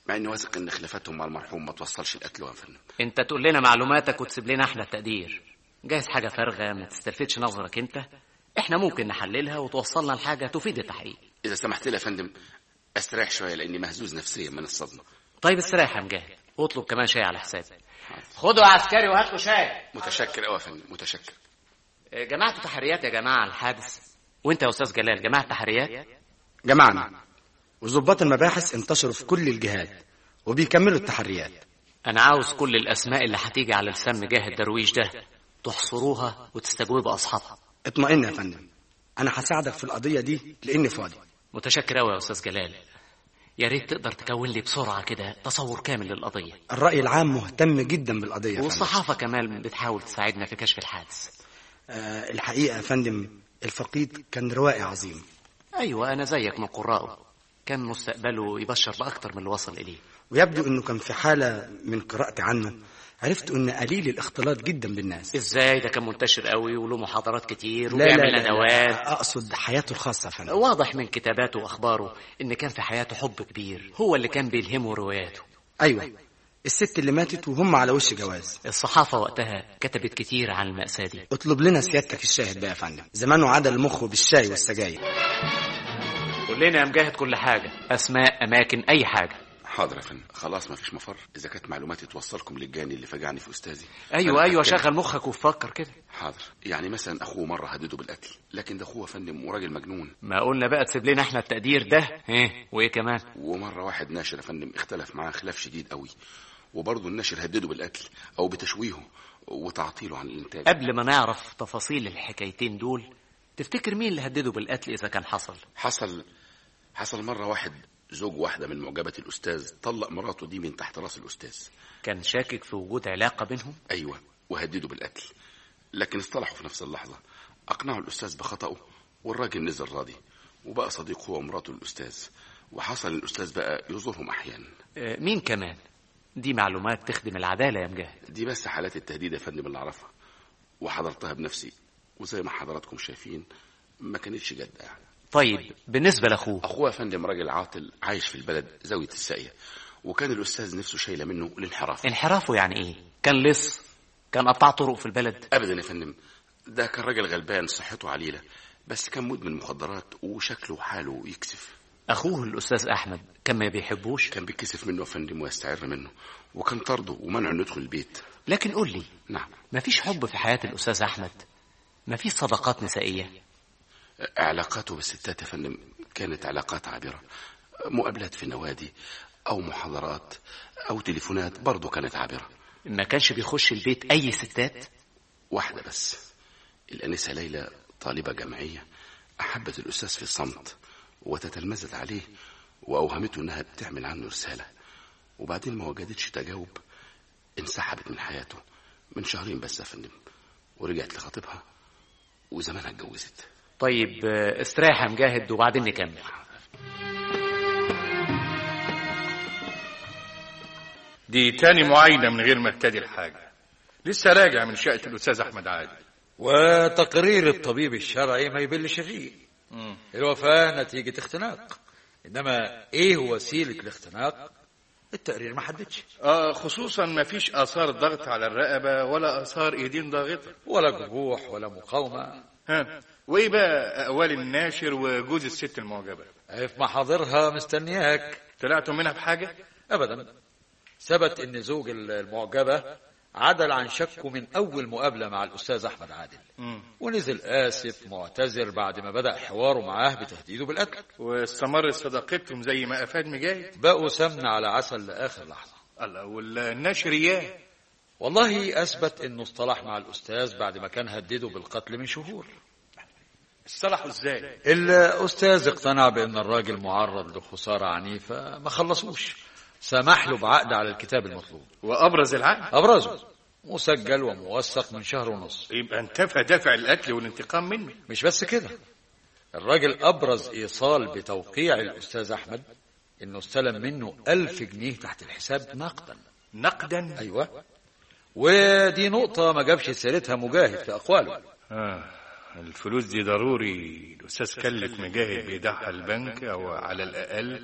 مع اني واثق ان خلافاتهم مع المرحوم ما توصلش القتل يا فندم انت تقول لنا معلوماتك وتسيب لنا احنا التقدير جايز حاجه فارغه ما تستلفتش نظرك انت احنا ممكن نحللها وتوصلنا لحاجه تفيد التحقيق اذا سمحت لي يا فندم استريح شويه لاني مهزوز نفسيا من الصدمه طيب استريح يا مجاهد اطلب كمان شاي على حسابي خدوا عسكري وهات له شاي متشكر قوي يا فندم متشكر جماعة تحريات يا جماعة على الحادث وانت يا استاذ جلال جماعة تحريات جمعنا وظباط المباحث انتشروا في كل الجهات وبيكملوا التحريات انا عاوز كل الاسماء اللي هتيجي على لسان مجاهد درويش ده تحصروها وتستجوبوا اصحابها اطمئن يا فندم انا هساعدك في القضيه دي لاني فاضي متشكر قوي يا استاذ جلال يا ريت تقدر تكون لي بسرعه كده تصور كامل للقضيه الراي العام مهتم جدا بالقضيه يا فندم. والصحافه كمان بتحاول تساعدنا في كشف الحادث آه الحقيقه يا فندم الفقيد كان روائي عظيم ايوه انا زيك من قرائه كان مستقبله يبشر باكتر من اللي وصل اليه ويبدو انه كان في حاله من قراءتي عنه عرفت انه قليل الاختلاط جدا بالناس ازاي ده كان منتشر قوي وله محاضرات كتير لا لا, وبيعمل لا, ندوات لا اقصد حياته الخاصه يا فندم واضح من كتاباته واخباره ان كان في حياته حب كبير هو اللي كان بيلهمه رواياته ايوه الست اللي ماتت وهم على وش جواز الصحافه وقتها كتبت كتير عن المأساة دي اطلب لنا سيادتك الشاهد بقى يا فندم زمانه عدل مخه بالشاي والسجاير قول لنا يا مجاهد كل حاجه اسماء اماكن اي حاجه حاضر يا فندم خلاص ما فيش مفر اذا كانت معلوماتي توصلكم للجاني اللي فجعني في استاذي ايوه أنا ايوه هتكلم. شغل مخك وفكر كده حاضر يعني مثلا اخوه مره هدده بالقتل لكن ده اخوه يا فندم وراجل مجنون ما قلنا بقى تسيب لنا احنا التقدير ده ايه وايه كمان ومره واحد ناشر يا فندم اختلف معاه خلاف شديد قوي وبرضه الناشر هدده بالقتل او بتشويهه وتعطيله عن الانتاج قبل ما نعرف تفاصيل الحكايتين دول تفتكر مين اللي هدده بالقتل اذا كان حصل حصل حصل مره واحد زوج واحده من معجبات الاستاذ طلق مراته دي من تحت راس الاستاذ كان شاكك في وجود علاقه بينهم ايوه وهدده بالقتل لكن اصطلحوا في نفس اللحظه اقنعوا الاستاذ بخطئه والراجل نزل راضي وبقى صديق هو ومراته الاستاذ وحصل الاستاذ بقى يزورهم احيانا آه، مين كمان دي معلومات تخدم العداله يا مجاهد دي بس حالات التهديد يا فندم اللي اعرفها وحضرتها بنفسي وزي ما حضراتكم شايفين ما كانتش جد يعني طيب بالنسبه لاخوه اخوه يا فندم راجل عاطل عايش في البلد زاويه الساقيه وكان الاستاذ نفسه شايله منه الانحراف انحرافه يعني ايه كان لص كان قطاع طرق في البلد ابدا يا فندم ده كان راجل غلبان صحته عليله بس كان مدمن مخدرات وشكله وحاله يكسف اخوه الاستاذ احمد كان ما بيحبوش كان بيكسف منه يا فندم ويستعر منه وكان طرده ومنعه انه يدخل البيت لكن قول لي نعم ما فيش حب في حياه الاستاذ احمد ما فيش صداقات نسائيه علاقاته بالستات يا فندم كانت علاقات عابرة مقابلات في نوادي أو محاضرات أو تليفونات برضه كانت عابرة ما كانش بيخش البيت اي ستات واحدة بس الأنسة ليلى طالبة جامعية أحبت الأستاذ في الصمت وتتلمذت عليه وأوهمته إنها بتعمل عنه رسالة وبعدين ما وجدتش تجاوب انسحبت من حياته من شهرين بس يا فندم ورجعت لخطيبها وزمانها اتجوزت طيب آه، استريح يا مجاهد وبعدين نكمل دي تاني معاينة من غير ما ابتدي الحاجة لسه راجع من شقة الأستاذ أحمد عادل وتقرير الطبيب الشرعي ما يبلش فيه الوفاة نتيجة اختناق إنما إيه وسيلة الاختناق التقرير ما حددش آه خصوصا ما فيش آثار ضغط على الرقبة ولا آثار إيدين ضاغطة ولا جروح ولا مقاومة ها وإيه بقى أقوال الناشر وجوز الست المعجبة في محاضرها مستنياك طلعتوا منها بحاجة أبدا ثبت إن زوج المعجبة عدل عن شكه من أول مقابلة مع الأستاذ أحمد عادل مم. ونزل آسف معتذر بعد ما بدأ حواره معاه بتهديده بالقتل واستمرت صداقتهم زي ما أفاد مجاهد بقوا سمن على عسل لآخر لحظة الله والناشر إياه والله أثبت إنه اصطلح مع الأستاذ بعد ما كان هدده بالقتل من شهور اصطلحوا إزاي الأستاذ اقتنع بأن الراجل معرض لخسارة عنيفة ما خلصوش سمح له بعقد على الكتاب المطلوب وأبرز العقد أبرزه مسجل وموثق من شهر ونص يبقى انتفى دافع القتل والانتقام منه مش بس كده الراجل أبرز إيصال بتوقيع الأستاذ أحمد إنه استلم منه ألف جنيه تحت الحساب نقدا نقدا أيوة ودي نقطة ما جابش سيرتها مجاهد في أقواله آه. الفلوس دي ضروري الأستاذ كلف مجاهد بيدعها البنك أو على الأقل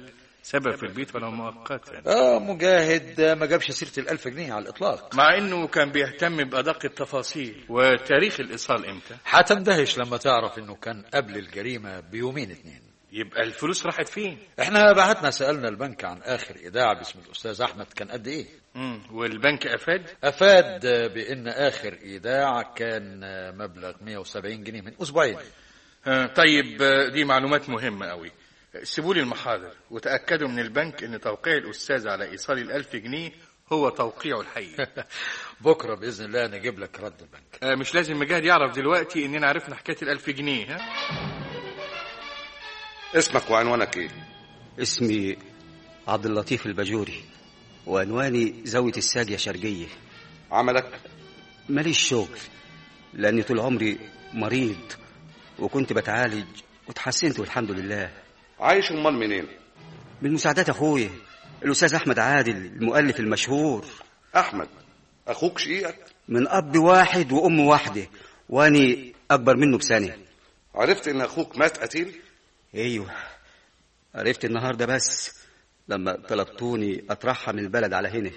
سبب في البيت ولو مؤقتا اه مجاهد ما جابش سيرة الألف جنيه على الإطلاق مع انه كان بيهتم بأدق التفاصيل وتاريخ الإيصال امتى هتندهش لما تعرف انه كان قبل الجريمة بيومين اتنين يبقى الفلوس راحت فين احنا بعتنا سألنا البنك عن آخر إيداع باسم الأستاذ أحمد كان قد إيه مم. والبنك أفاد أفاد بأن آخر إيداع كان مبلغ 170 جنيه من أسبوعين آه، طيب آه، دي معلومات مهمة قوي سيبوا لي المحاضر وتأكدوا من البنك ان توقيع الأستاذ على إيصال الألف جنيه هو توقيعه الحقيقي بكرة بإذن الله نجيب لك رد البنك آه، مش لازم مجاهد يعرف دلوقتي اننا عرفنا حكاية الألف جنيه ها اسمك وعنوانك ايه اسمي عبد اللطيف البجوري وعنواني زاوية الساقية شرقية عملك ماليش شغل لأني طول عمري مريض وكنت بتعالج وتحسنت والحمد لله عايش امال منين من مساعدات أخويا الأستاذ أحمد عادل المؤلف المشهور احمد اخوك شقيقك من أب واحد وأم واحدة وأني أكبر منه بسنة عرفت ان اخوك مات قتيل أيوه عرفت النهاردة بس لما طلبتوني أطرحها من البلد على هنا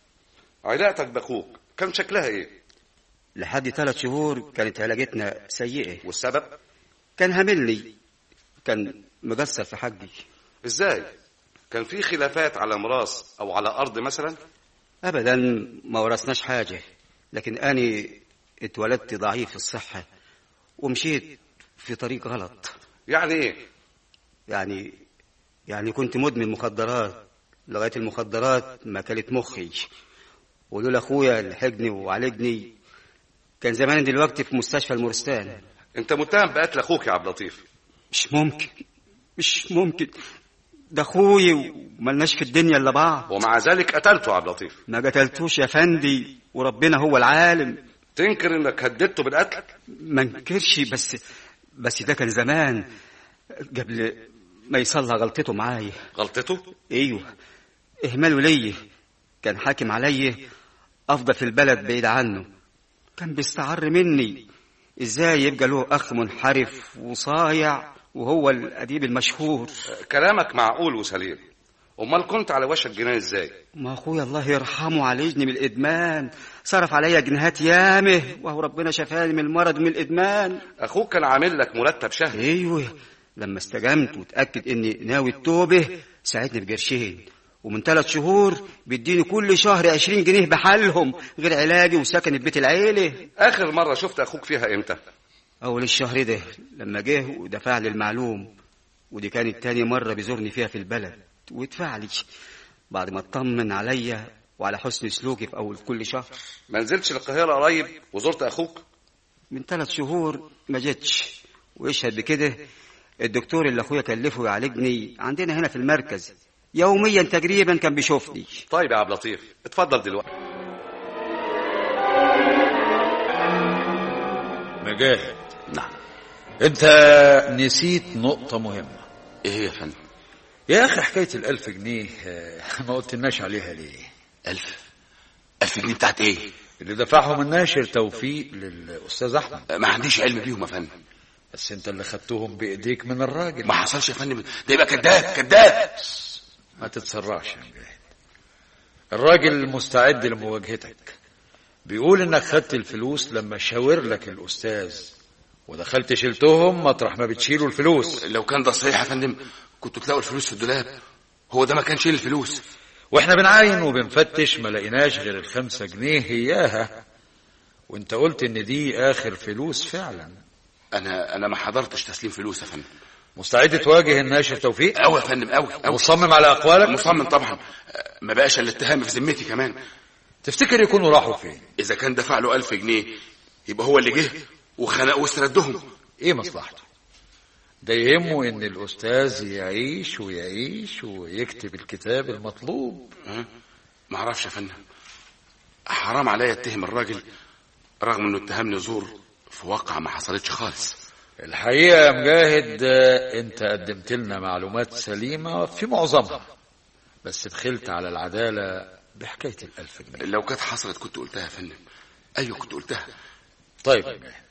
علاقتك باخوك كان شكلها ايه لحد ثلاث شهور كانت علاقتنا سيئة والسبب كان هاملني كان مقصر في حقي ازاي كان في خلافات على ميراث او على ارض مثلا أبدا ما ورثناش حاجة لكن أنا اتولدت ضعيف الصحة ومشيت في طريق غلط يعني ايه يعني يعني كنت مدمن مخدرات لغاية المخدرات ما كانت مخي ولولا أخويا اللي حجني وعالجني كان زمان دلوقتي في مستشفى المورستان انت متهم بقتل اخوك يا عبد اللطيف مش ممكن مش ممكن ده اخوي وملناش في الدنيا الا بعض ومع ذلك قتلته يا عبد اللطيف ما قتلتوش يا فندي وربنا هو العالم تنكر انك هددته بالقتل ما انكرش بس بس ده كان زمان قبل ما يصلى غلطته معايا غلطته ايوه اهماله ليا كان حاكم عليا افضل في البلد بعيد عنه كان بيستعر مني ازاي يبقى له اخ منحرف وصايع وهو الاديب المشهور كلامك معقول وسليم امال كنت على وشك جنان ازاي ما اخويا الله يرحمه عالجني من الادمان صرف عليا جنيهات يامه وهو ربنا شفاني من المرض ومن الادمان اخوك كان عامل لك مرتب شهري ايوه لما استجمت وتاكد اني ناوي التوبه ساعدني بقرشين ومن ثلاث شهور بيديني كل شهر عشرين جنيه بحالهم غير علاجي وسكن بيت العيلة اخر مرة شفت اخوك فيها امتى أول الشهر ده لما جه ودفع لي المعلوم ودي كانت تاني مرة بيزورني فيها في البلد وادفع لي بعد ما اطمن عليا وعلى حسن سلوكي في أول كل شهر ما نزلتش القاهرة قريب وزرت اخوك من ثلاث شهور ما جتش ويشهد بكده الدكتور اللي اخويا كلفه يعالجني عندنا هنا في المركز يوميا تقريبا كان بيشوفني طيب يا عبد اللطيف اتفضل دلوقتي مجاهد نعم انت نسيت نقطة مهمة ايه يا فندم يا اخي حكاية الالف جنيه آه، ما قلتلناش عليها ليه الف الف جنيه بتاعت ايه اللي دفعهم الناشر توفيق للاستاذ احمد ما عنديش علم بيهم يا فندم بس انت اللي خدتهم بايديك من الراجل ما حصلش يا فندم ده يبقى كذاب كذاب ما تتسرعش يا مجاهد الراجل مستعد لمواجهتك بيقول انك خدت الفلوس لما شاور لك الاستاذ ودخلت شلتهم مطرح ما بتشيلوا الفلوس لو كان ده صحيح يا فندم كنتوا تلاقوا الفلوس في الدولاب هو ده ما كان شيل الفلوس واحنا بنعاين وبنفتش ما لقيناش غير الخمسة جنيه اياها وانت قلت ان دي اخر فلوس فعلا انا انا ما حضرتش تسليم فلوس يا فندم مستعد تواجه الناشر توفيق قوي يا فندم قوي قوي مصمم على اقوالك مصمم طبعا ما بقاش الا اتهام في ذمتي كمان تفتكر يكونوا راحوا فين اذا كان دفع له ألف جنيه يبقى هو اللي جه وخنق واستردهم ايه مصلحته ده يهمه ان الاستاذ يعيش ويعيش ويكتب الكتاب المطلوب ها؟ ما اعرفش يا فندم حرام عليا اتهم الراجل رغم انه اتهمني زور في واقعة ما حصلتش خالص الحقيقة يا مجاهد آه، انت قدمت لنا معلومات سليمة في معظمها بس بخلت على العدالة بحكاية الألف جنيه لو كانت حصلت كنت قلتها يا فندم ايوه كنت قلتها طيب يا مجاهد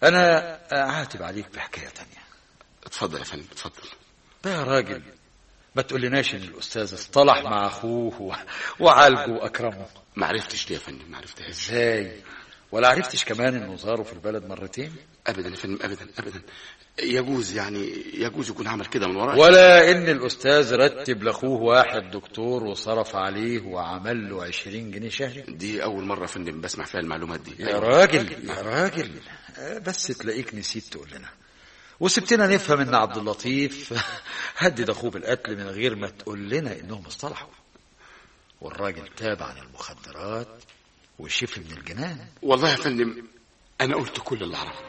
أنا عاتب عليك بحكاية تانية اتفضل يا فندم اتفضل ده يا راجل ما تقولناش ان الاستاذ اصطلح مع اخوه و- وعالجه واكرمه ما عرفتش دي يا فندم ما عرفتهاش ازاي ولا عرفتش كمان انه زاره في البلد مرتين ابدا يا فندم ابدا ابدا يجوز يعني يجوز يكون عمل كده من وراء ولا ان الاستاذ رتب لاخوه واحد دكتور وصرف عليه وعمل له 20 جنيه شهري دي اول مره يا فندم بسمع فيها المعلومات دي يا راجل يا راجل آه، بس تلاقيك نسيت تقول لنا وسبتنا نفهم ان عبد اللطيف هدد اخوه بالقتل من غير ما تقول لنا انهم اصطلحوا والراجل تاب عن المخدرات وشفي من الجنان والله يا فندم انا قلت كل اللي اعرفه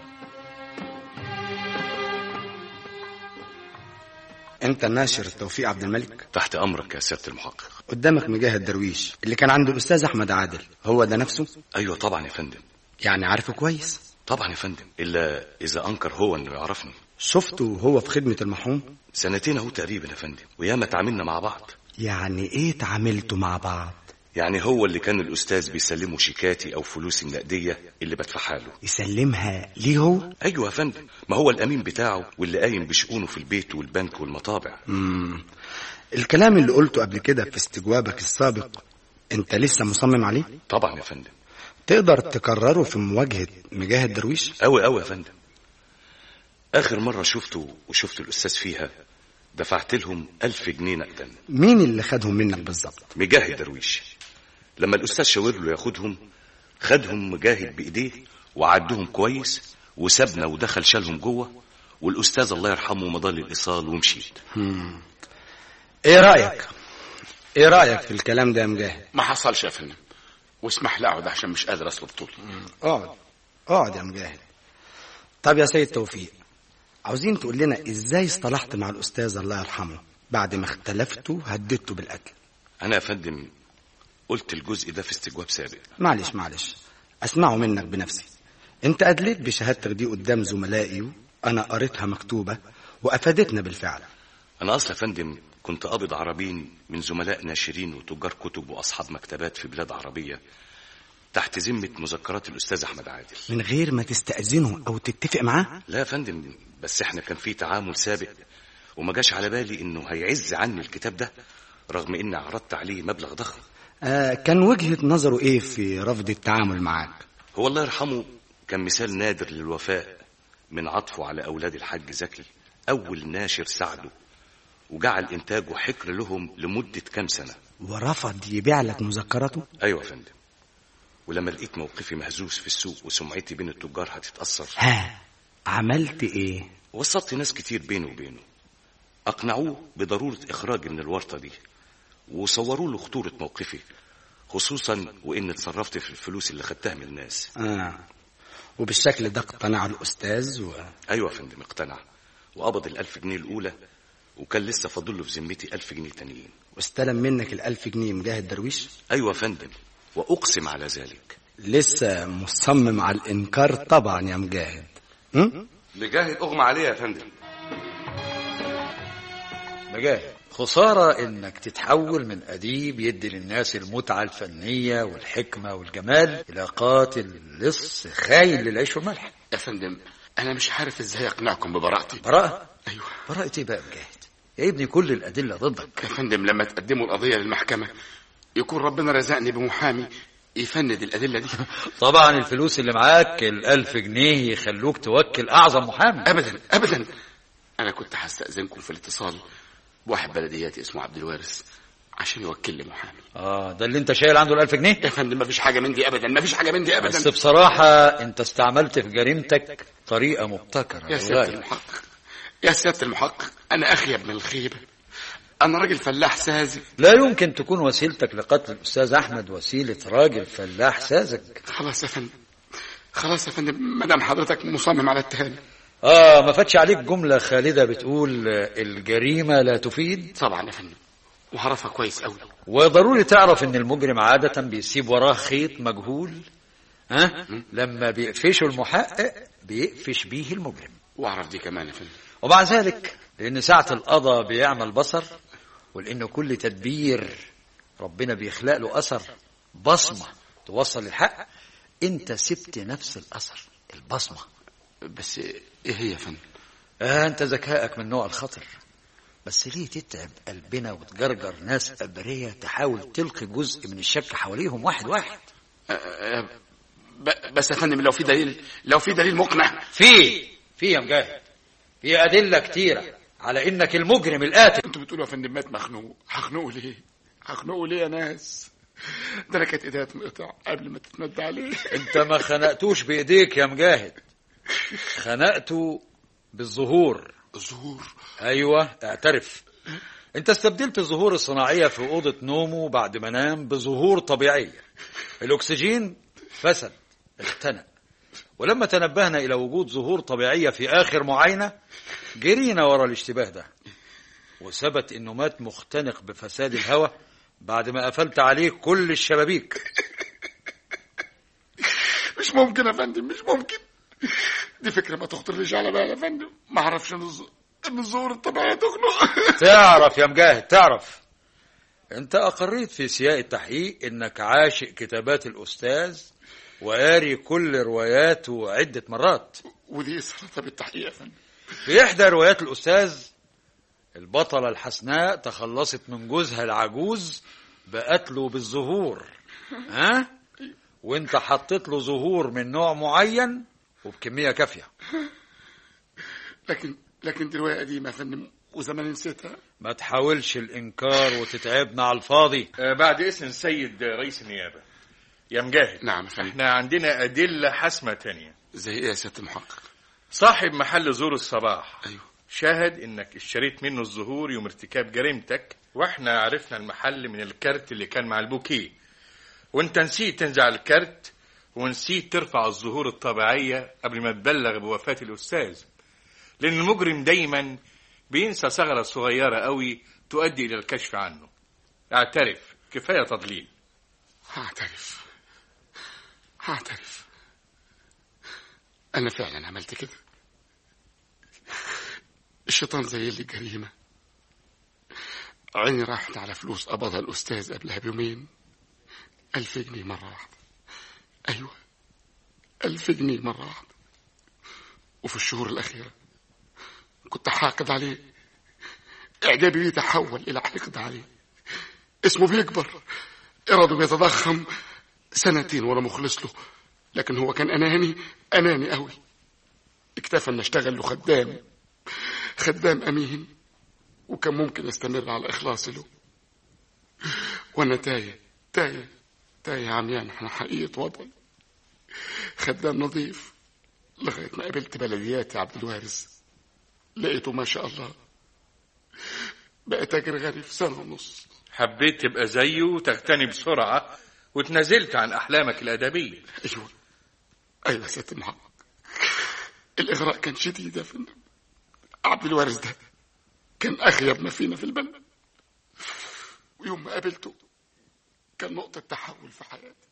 انت الناشر توفيق عبد الملك تحت امرك يا سياده المحقق قدامك مجاهد درويش اللي كان عند الاستاذ احمد عادل هو ده نفسه ايوه طبعا يا فندم يعني عارفه كويس طبعا يا فندم الا اذا انكر هو انه يعرفني شفته وهو في خدمه المرحوم سنتين اهو تقريبا يا فندم وياما اتعاملنا مع بعض يعني ايه اتعاملتوا مع بعض يعني هو اللي كان الاستاذ بيسلمه شيكاتي او فلوسي النقديه اللي بدفعها له يسلمها ليه هو ايوه يا فندم ما هو الامين بتاعه واللي قايم بشؤونه في البيت والبنك والمطابع مم. الكلام اللي قلته قبل كده في استجوابك السابق انت لسه مصمم عليه طبعا يا فندم تقدر تكرره في مواجهه مجاهد درويش قوي قوي يا فندم اخر مره شفته وشفت الاستاذ فيها دفعت لهم ألف جنيه نقدا مين اللي خدهم منك بالظبط مجاهد درويش لما الاستاذ شاور له ياخدهم خدهم مجاهد بايديه وعدهم كويس وسابنا ودخل شالهم جوه والاستاذ الله يرحمه مضى الايصال ومشيت مم. ايه رايك ايه رايك في الكلام ده يا مجاهد ما حصلش يا فندم واسمح لي اقعد عشان مش قادر اصلب طولي اقعد اقعد يا مجاهد طب يا سيد توفيق عاوزين تقول لنا ازاي اصطلحت مع الاستاذ الله يرحمه بعد ما اختلفتوا هددته بالقتل انا يا فندم قلت الجزء ده في استجواب سابق معلش معلش اسمعه منك بنفسي انت ادليت بشهادتك دي قدام زملائي انا قريتها مكتوبه وافادتنا بالفعل انا اصلا يا فندم كنت قابض عربين من زملاء ناشرين وتجار كتب واصحاب مكتبات في بلاد عربيه تحت ذمه مذكرات الاستاذ احمد عادل من غير ما تستأذنه او تتفق معاه لا يا فندم بس احنا كان في تعامل سابق وما جاش على بالي انه هيعز عني الكتاب ده رغم اني عرضت عليه مبلغ ضخم آه كان وجهة نظره ايه في رفض التعامل معاك هو الله يرحمه كان مثال نادر للوفاء من عطفه على اولاد الحاج زكي اول ناشر ساعده وجعل انتاجه حكر لهم لمده كام سنه ورفض يبيع لك مذكراته ايوه يا فندم ولما لقيت موقفي مهزوز في السوق وسمعتي بين التجار هتتاثر ها عملت ايه وصلت ناس كتير بينه وبينه اقنعوه بضروره اخراجي من الورطه دي وصوروا له خطوره موقفي خصوصا وان اتصرفت في الفلوس اللي خدتها من الناس آه. وبالشكل ده اقتنع الأستاذ و... ايوه يا فندم اقتنع وقبض الألف جنيه الأولى وكان لسه فاضل له في ذمتي ألف جنيه تانيين واستلم منك الألف جنيه مجاهد درويش أيوة يا فندم وأقسم على ذلك لسه مصمم على الإنكار طبعا يا مجاهد م? مجاهد اغمى عليه يا فندم مجاهد خسارة انك تتحول من اديب يدي للناس المتعة الفنية والحكمة والجمال الى قاتل لص خاين للعيش والملح يا فندم انا مش عارف ازاي اقنعكم ببراءتي براءة ايوه براءة ايه بقى مجاهد يا ابني كل الادلة ضدك يا فندم لما تقدموا القضيه للمحكمه يكون ربنا رزقني بمحامي يفند الادله دي طبعا الفلوس اللي معاك الألف جنيه يخلوك توكل أعظم محامي ابدا ابدا انا كنت هستاذنكم في الاتصال بواحد بلدياتي اسمه عبد الوارث عشان يوكل لي محامي اه ده اللي انت شايل عنده الألف جنيه يا فندم مفيش حاجه من دي ابدا مفيش حاجه من دي ابدا بس بصراحة انت استعملت في جريمتك طريقة مبتكرة يا سياده للغاية. المحقق يا سياده المحقق انا اخيب من الخيبه انا راجل فلاح ساذج لا يمكن تكون وسيلتك لقتل الأستاذ أحمد وسيلة راجل فلاح ساذج خلاص يا فندم خلاص يا فندم ما دام حضرتك مصمم على التهاني اه ما فاتش عليك جملة خالدة بتقول آه، الجريمة لا تفيد طبعا يا فندم وعرفها كويس قوي وضروري تعرف ان المجرم عادة بيسيب وراه خيط مجهول ها لما بيقفشوا المحقق بيقفش بيه المجرم واعرف دي كمان يا فندم ومع ذلك لان ساعة القضاء بيعمل بصر ولان كل تدبير ربنا بيخلق له اثر بصمة توصل للحق انت سبت نفس الاثر البصمة بس ايه هي يا فندم آه انت ذكائك من نوع الخطر بس ليه تتعب قلبنا وتجرجر ناس أبرية تحاول تلقي جزء من الشك حواليهم واحد واحد ب- بس يا فندم لو في دليل لو في دليل مقنع في في يا مجاهد في أدلة كتيرة على إنك المجرم القاتل انتوا بتقولوا يا فندم مات مخنوق هخنقه ليه هخنقه ليه يا ناس ده انا كانت ايديا تنقطع قبل ما تتمد عليه أنت ما خنقتوش بإيديك يا مجاهد خنقته بالظهور الظهور أيوة اعترف أنت استبدلت الظهور الصناعية في أوضة نومه بعد ما نام بظهور طبيعية الأكسجين فسد اختنق ولما تنبهنا إلى وجود ظهور طبيعية في آخر معاينة جرينا ورا الاشتباه ده وثبت إنه مات مختنق بفساد الهواء بعد ما قفلت عليه كل الشبابيك مش ممكن يا فندم مش ممكن دي فكره ما تخطرليش على بالي يا فندم ما اعرفش ان الز- ان الظهور الطبيعيه تخنق تعرف يا مجاهد تعرف انت اقريت في سياق التحقيق انك عاشق كتابات الاستاذ وقاري كل رواياته عدة مرات ودي صارت بالتحقيق يا فندم في احدى روايات الاستاذ البطلة الحسناء تخلصت من جوزها العجوز بقتله بالزهور ها وانت حطيت له زهور من نوع معين وبكمية كافية لكن لكن دي روايه قديمه يا فندم وزمان نسيتها ما تحاولش الانكار وتتعبنا على الفاضي آه، بعد اسم السيد رئيس النيابة يا مجاهد نعم يا فندم احنا عندنا أدلة حاسمة تانية زي ايه يا سياده المحقق صاحب محل زور الصباح ايوه شاهد انك اشتريت منه الزهور يوم ارتكاب جريمتك واحنا عرفنا المحل من الكارت اللي كان مع البوكيه وانت نسيت تنزع الكارت ونسيت ترفع الزهور الطبيعية قبل ما تبلغ بوفاة الأستاذ لأن المجرم دايما بينسى ثغرة صغيرة قوي تؤدي إلى الكشف عنه اعترف كفاية تضليل هعترف هعترف انا فعلا عملت كده الشيطان زي لي الجريمة عيني راحت على فلوس قبضها الأستاذ قبلها بيومين ألف جنيه مرة واحدة أيوة ألف جنيه مرة واحدة وفي الشهور الأخيرة كنت حاقد عليه إعجابي بيه تحول إلى حقد عليه اسمه بيكبر إرادة بيتضخم سنتين وأنا مخلص له لكن هو كان أناني أناني قوي اكتفى أن أشتغل له خدام خدام أمين وكان ممكن أستمر على إخلاصي له وأنا تايه تايه تايه عميان احنا حقيقة وضعي خدام نظيف لغاية ما قابلت بلدياتي عبد الوارث لقيته ما شاء الله بقى تاجر غني في سنة ونص حبيت تبقى زيه وتغتني بسرعة وتنازلت عن أحلامك الأدبية أيوة أيوة يا سيادة المحقق الإغراء كان شديد يا فندم عبد الوارث ده كان أخيب ما فينا في البلد ويوم ما قابلته كان نقطة تحول في حياتي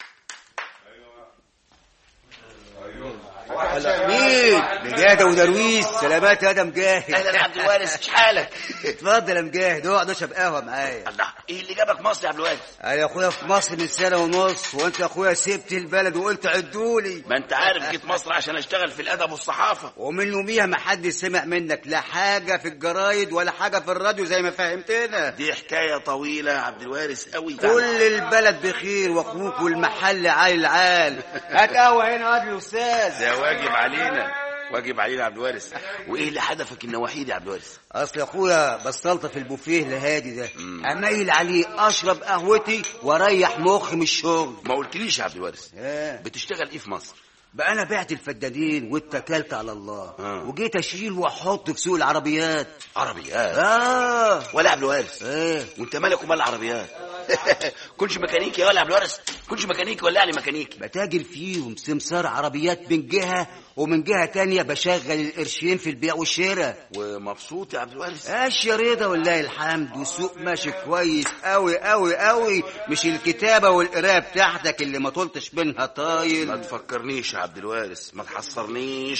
مين مجاهد ابو درويش سلامات يا ده مجاهد اهلا يا عبد الوارث ايش حالك اتفضل يا مجاهد اقعد اشرب قهوه معايا الله ايه اللي جابك مصر يا عبد الوارث انا يا اخويا في مصر من سنه ونص وانت يا اخويا سبت البلد وقلت عدولي ما انت عارف جيت مصر عشان اشتغل في الادب والصحافه ومن يوميها ما حد سمع منك لا حاجه في الجرايد ولا حاجه في الراديو زي ما فهمتنا دي حكايه طويله يا عبد الوارث قوي كل البلد بخير واخوك والمحل عال العال هات قهوه هنا يا الاستاذ ده واجب علينا واجب علينا يا عبد الوارث وايه اللي هدفك النوحيد يا عبد الوارث اصل يا اخويا بسطلت في البوفيه الهادي ده اميل عليه اشرب قهوتي واريح مخي من الشغل ما قلتليش يا عبد الوارث ايه بتشتغل ايه في مصر بقى انا بعت الفدادين واتكلت على الله آه. وجيت اشيل واحط في سوق العربيات عربيات اه ولا يا عبد الوارث ايه وانت مالك ومال العربيات كنش ميكانيكي ولا يا عبد الوارث كنش ميكانيكي ولا يعني ميكانيكي بتاجر فيهم سمسار عربيات من جهه ومن جهه تانية بشغل القرشين في البيع والشراء ومبسوط يا عبد الوارث ايش يا رضا والله الحمد والسوق ماشي كويس قوي قوي قوي مش الكتابه والقرايه بتاعتك اللي ما طلتش منها طايل ما تفكرنيش يا عبد الوارث ما تحصرنيش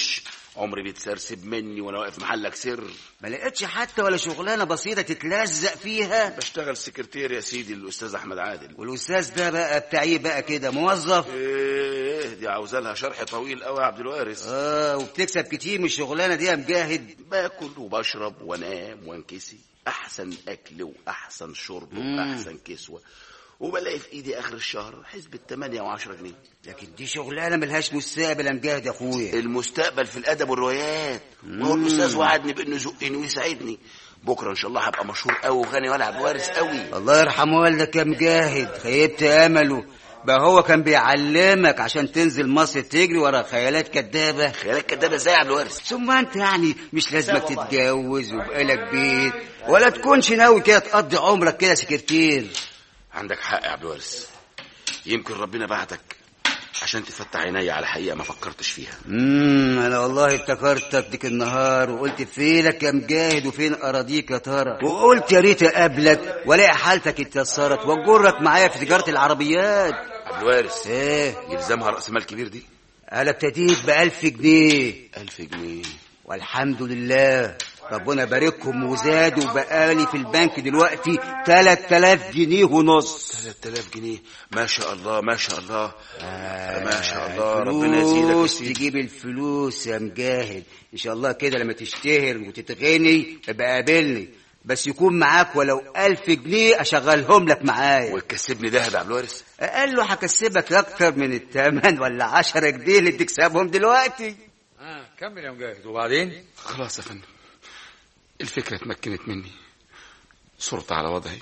عمري بيتسرسب مني وانا واقف محلك سر ما لقيتش حتى ولا شغلانه بسيطه تتلزق فيها بشتغل سكرتير يا سيدي الاستاذ احمد عادل والاستاذ ده بقى بتاع ايه بقى كده موظف ايه دي عاوزه لها شرح طويل قوي يا عبد الوارث اه وبتكسب كتير من الشغلانه دي يا مجاهد باكل وبشرب وانام وانكسي احسن اكل واحسن شرب مم. واحسن كسوه وبلاقي في ايدي اخر الشهر حسبة 8 و10 جنيه لكن دي شغلانه ملهاش مستقبل يا مجاهد يا اخويا المستقبل في الادب والروايات وهو الاستاذ وعدني بانه يزقني ويساعدني بكره ان شاء الله هبقى مشهور قوي وغني والعب وارث قوي الله يرحم والدك يا مجاهد خيبت امله بقى هو كان بيعلمك عشان تنزل مصر تجري ورا خيالات كدابه خيالات كدابه ازاي يا عبد الوارث ثم انت يعني مش لازمك تتجوز ويبقى لك بيت ولا تكونش ناوي كده تقضي عمرك كده سكرتير عندك حق يا عبد الوارث يمكن ربنا بعتك عشان تفتح عيني على حقيقه ما فكرتش فيها امم انا والله افتكرتك ديك النهار وقلت فينك يا مجاهد وفين اراضيك يا ترى وقلت يا ريت اقابلك والاقي حالتك اتيسرت واجرك معايا في تجاره العربيات عبد الوارث ايه يلزمها راس مال كبير دي انا ابتديت بألف جنيه ألف جنيه والحمد لله ربنا باركهم وزادوا بقالي في البنك دلوقتي 3000 جنيه ونص 3000 جنيه ما شاء الله ما شاء الله ما شاء الله ربنا يزيدك يا فلوس سيدي تجيب الفلوس يا مجاهد ان شاء الله كده لما تشتهر وتتغني ابقى قابلني بس يكون معاك ولو ألف جنيه أشغلهم لك معايا وتكسبني دهب يا عبد الوارث قال له هكسبك أكتر من الثمن ولا عشرة جنيه اللي بتكسبهم دلوقتي آه كمل يا مجاهد وبعدين خلاص يا فندم الفكرة اتمكنت مني صرت على وضعي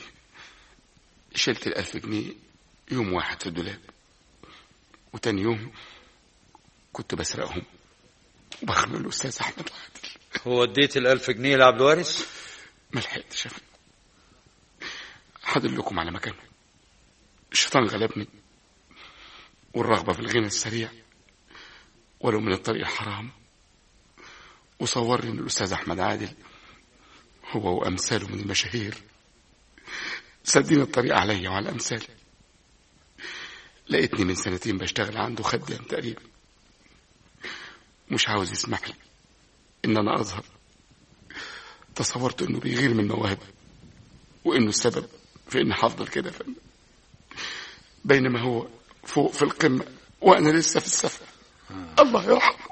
شلت الألف جنيه يوم واحد في الدولاب وتاني يوم كنت بسرقهم وبخلوا الأستاذ أحمد العادل هو اديت الألف جنيه لعبد الوارث ما لحقتش يا فندم هدلكم على مكانه الشيطان غلبني والرغبة في الغنى السريع ولو من الطريق حرام وصورني ان الاستاذ احمد عادل هو وامثاله من المشاهير سدين الطريق عليا وعلى امثالي لقيتني من سنتين بشتغل عنده خدام تقريبا مش عاوز يسمح لي ان انا اظهر تصورت انه بيغير من مواهبي وانه السبب في اني هفضل كده يا فندم بينما هو فوق في القمه وانا لسه في السفر الله يرحمه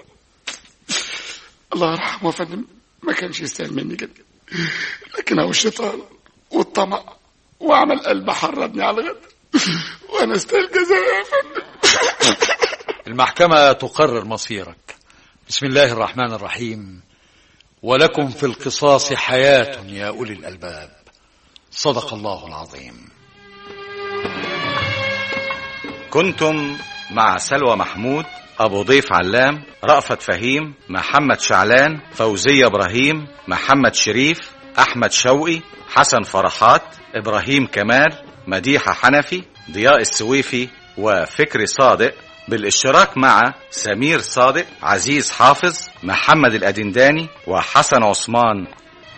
الله يرحمه يا فندم ما كانش يستاهل مني كده لكن هو الشيطان والطمع وعمل قلب حرضني على الغد وانا استاهل جزاء يا فندم المحكمة تقرر مصيرك بسم الله الرحمن الرحيم ولكم في القصاص حياة يا أولي الألباب صدق الله العظيم كنتم مع سلوى محمود أبو ضيف علام رأفت فهيم محمد شعلان فوزية إبراهيم محمد شريف أحمد شوقي حسن فرحات إبراهيم كمال مديحة حنفي ضياء السويفي وفكري صادق بالاشتراك مع سمير صادق عزيز حافظ محمد الأدنداني وحسن عثمان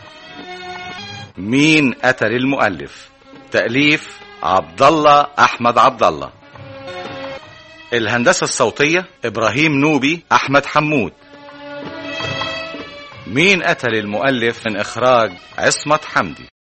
مين قتل المؤلف تأليف عبد الله أحمد عبد الله الهندسة الصوتية إبراهيم نوبي أحمد حمود مين قتل المؤلف من إخراج عصمت حمدي